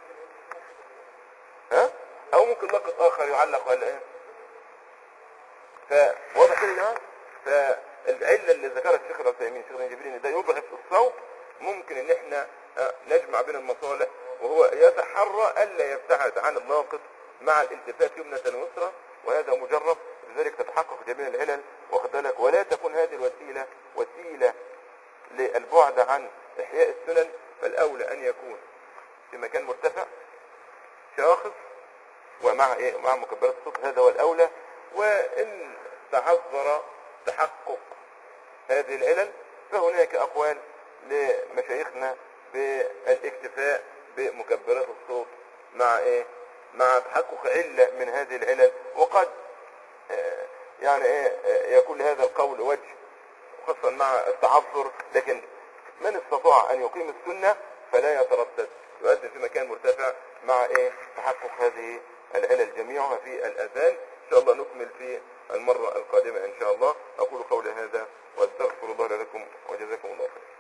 ها او ممكن لاقط اخر يعلق ولا ايه فواضح كده يا جماعه فالعله اللي ذكرها الشيخ العثيمين الشيخ ابن جبريل ان ده يضعف الصوت ممكن ان احنا آه، نجمع بين المصالح وهو يتحرى الا يبتعد عن الناقص مع الالتفات يمنة ويسرى وهذا مجرب لذلك تتحقق جميع العلل واخد بالك ولا تكون هذه الوسيلة وسيلة للبعد عن احياء السنن فالاولى ان يكون في مكان مرتفع شاخص ومع ايه مع مكبرات الصوت هذا هو الاولى وان تعذر تحقق هذه العلل فهناك اقوال لمشايخنا بالاكتفاء بمكبرات الصوت مع ايه مع تحقق علة من هذه العلل وقد آه، يعني ايه آه، يكون لهذا القول وجه خاصة مع التعذر لكن من استطاع ان يقيم السنة فلا يتردد يؤذن في مكان مرتفع مع ايه تحقق هذه العلل جميعها في الاذان ان شاء الله نكمل في المرة القادمة ان شاء الله اقول قولي هذا واستغفر الله لكم وجزاكم الله خيرا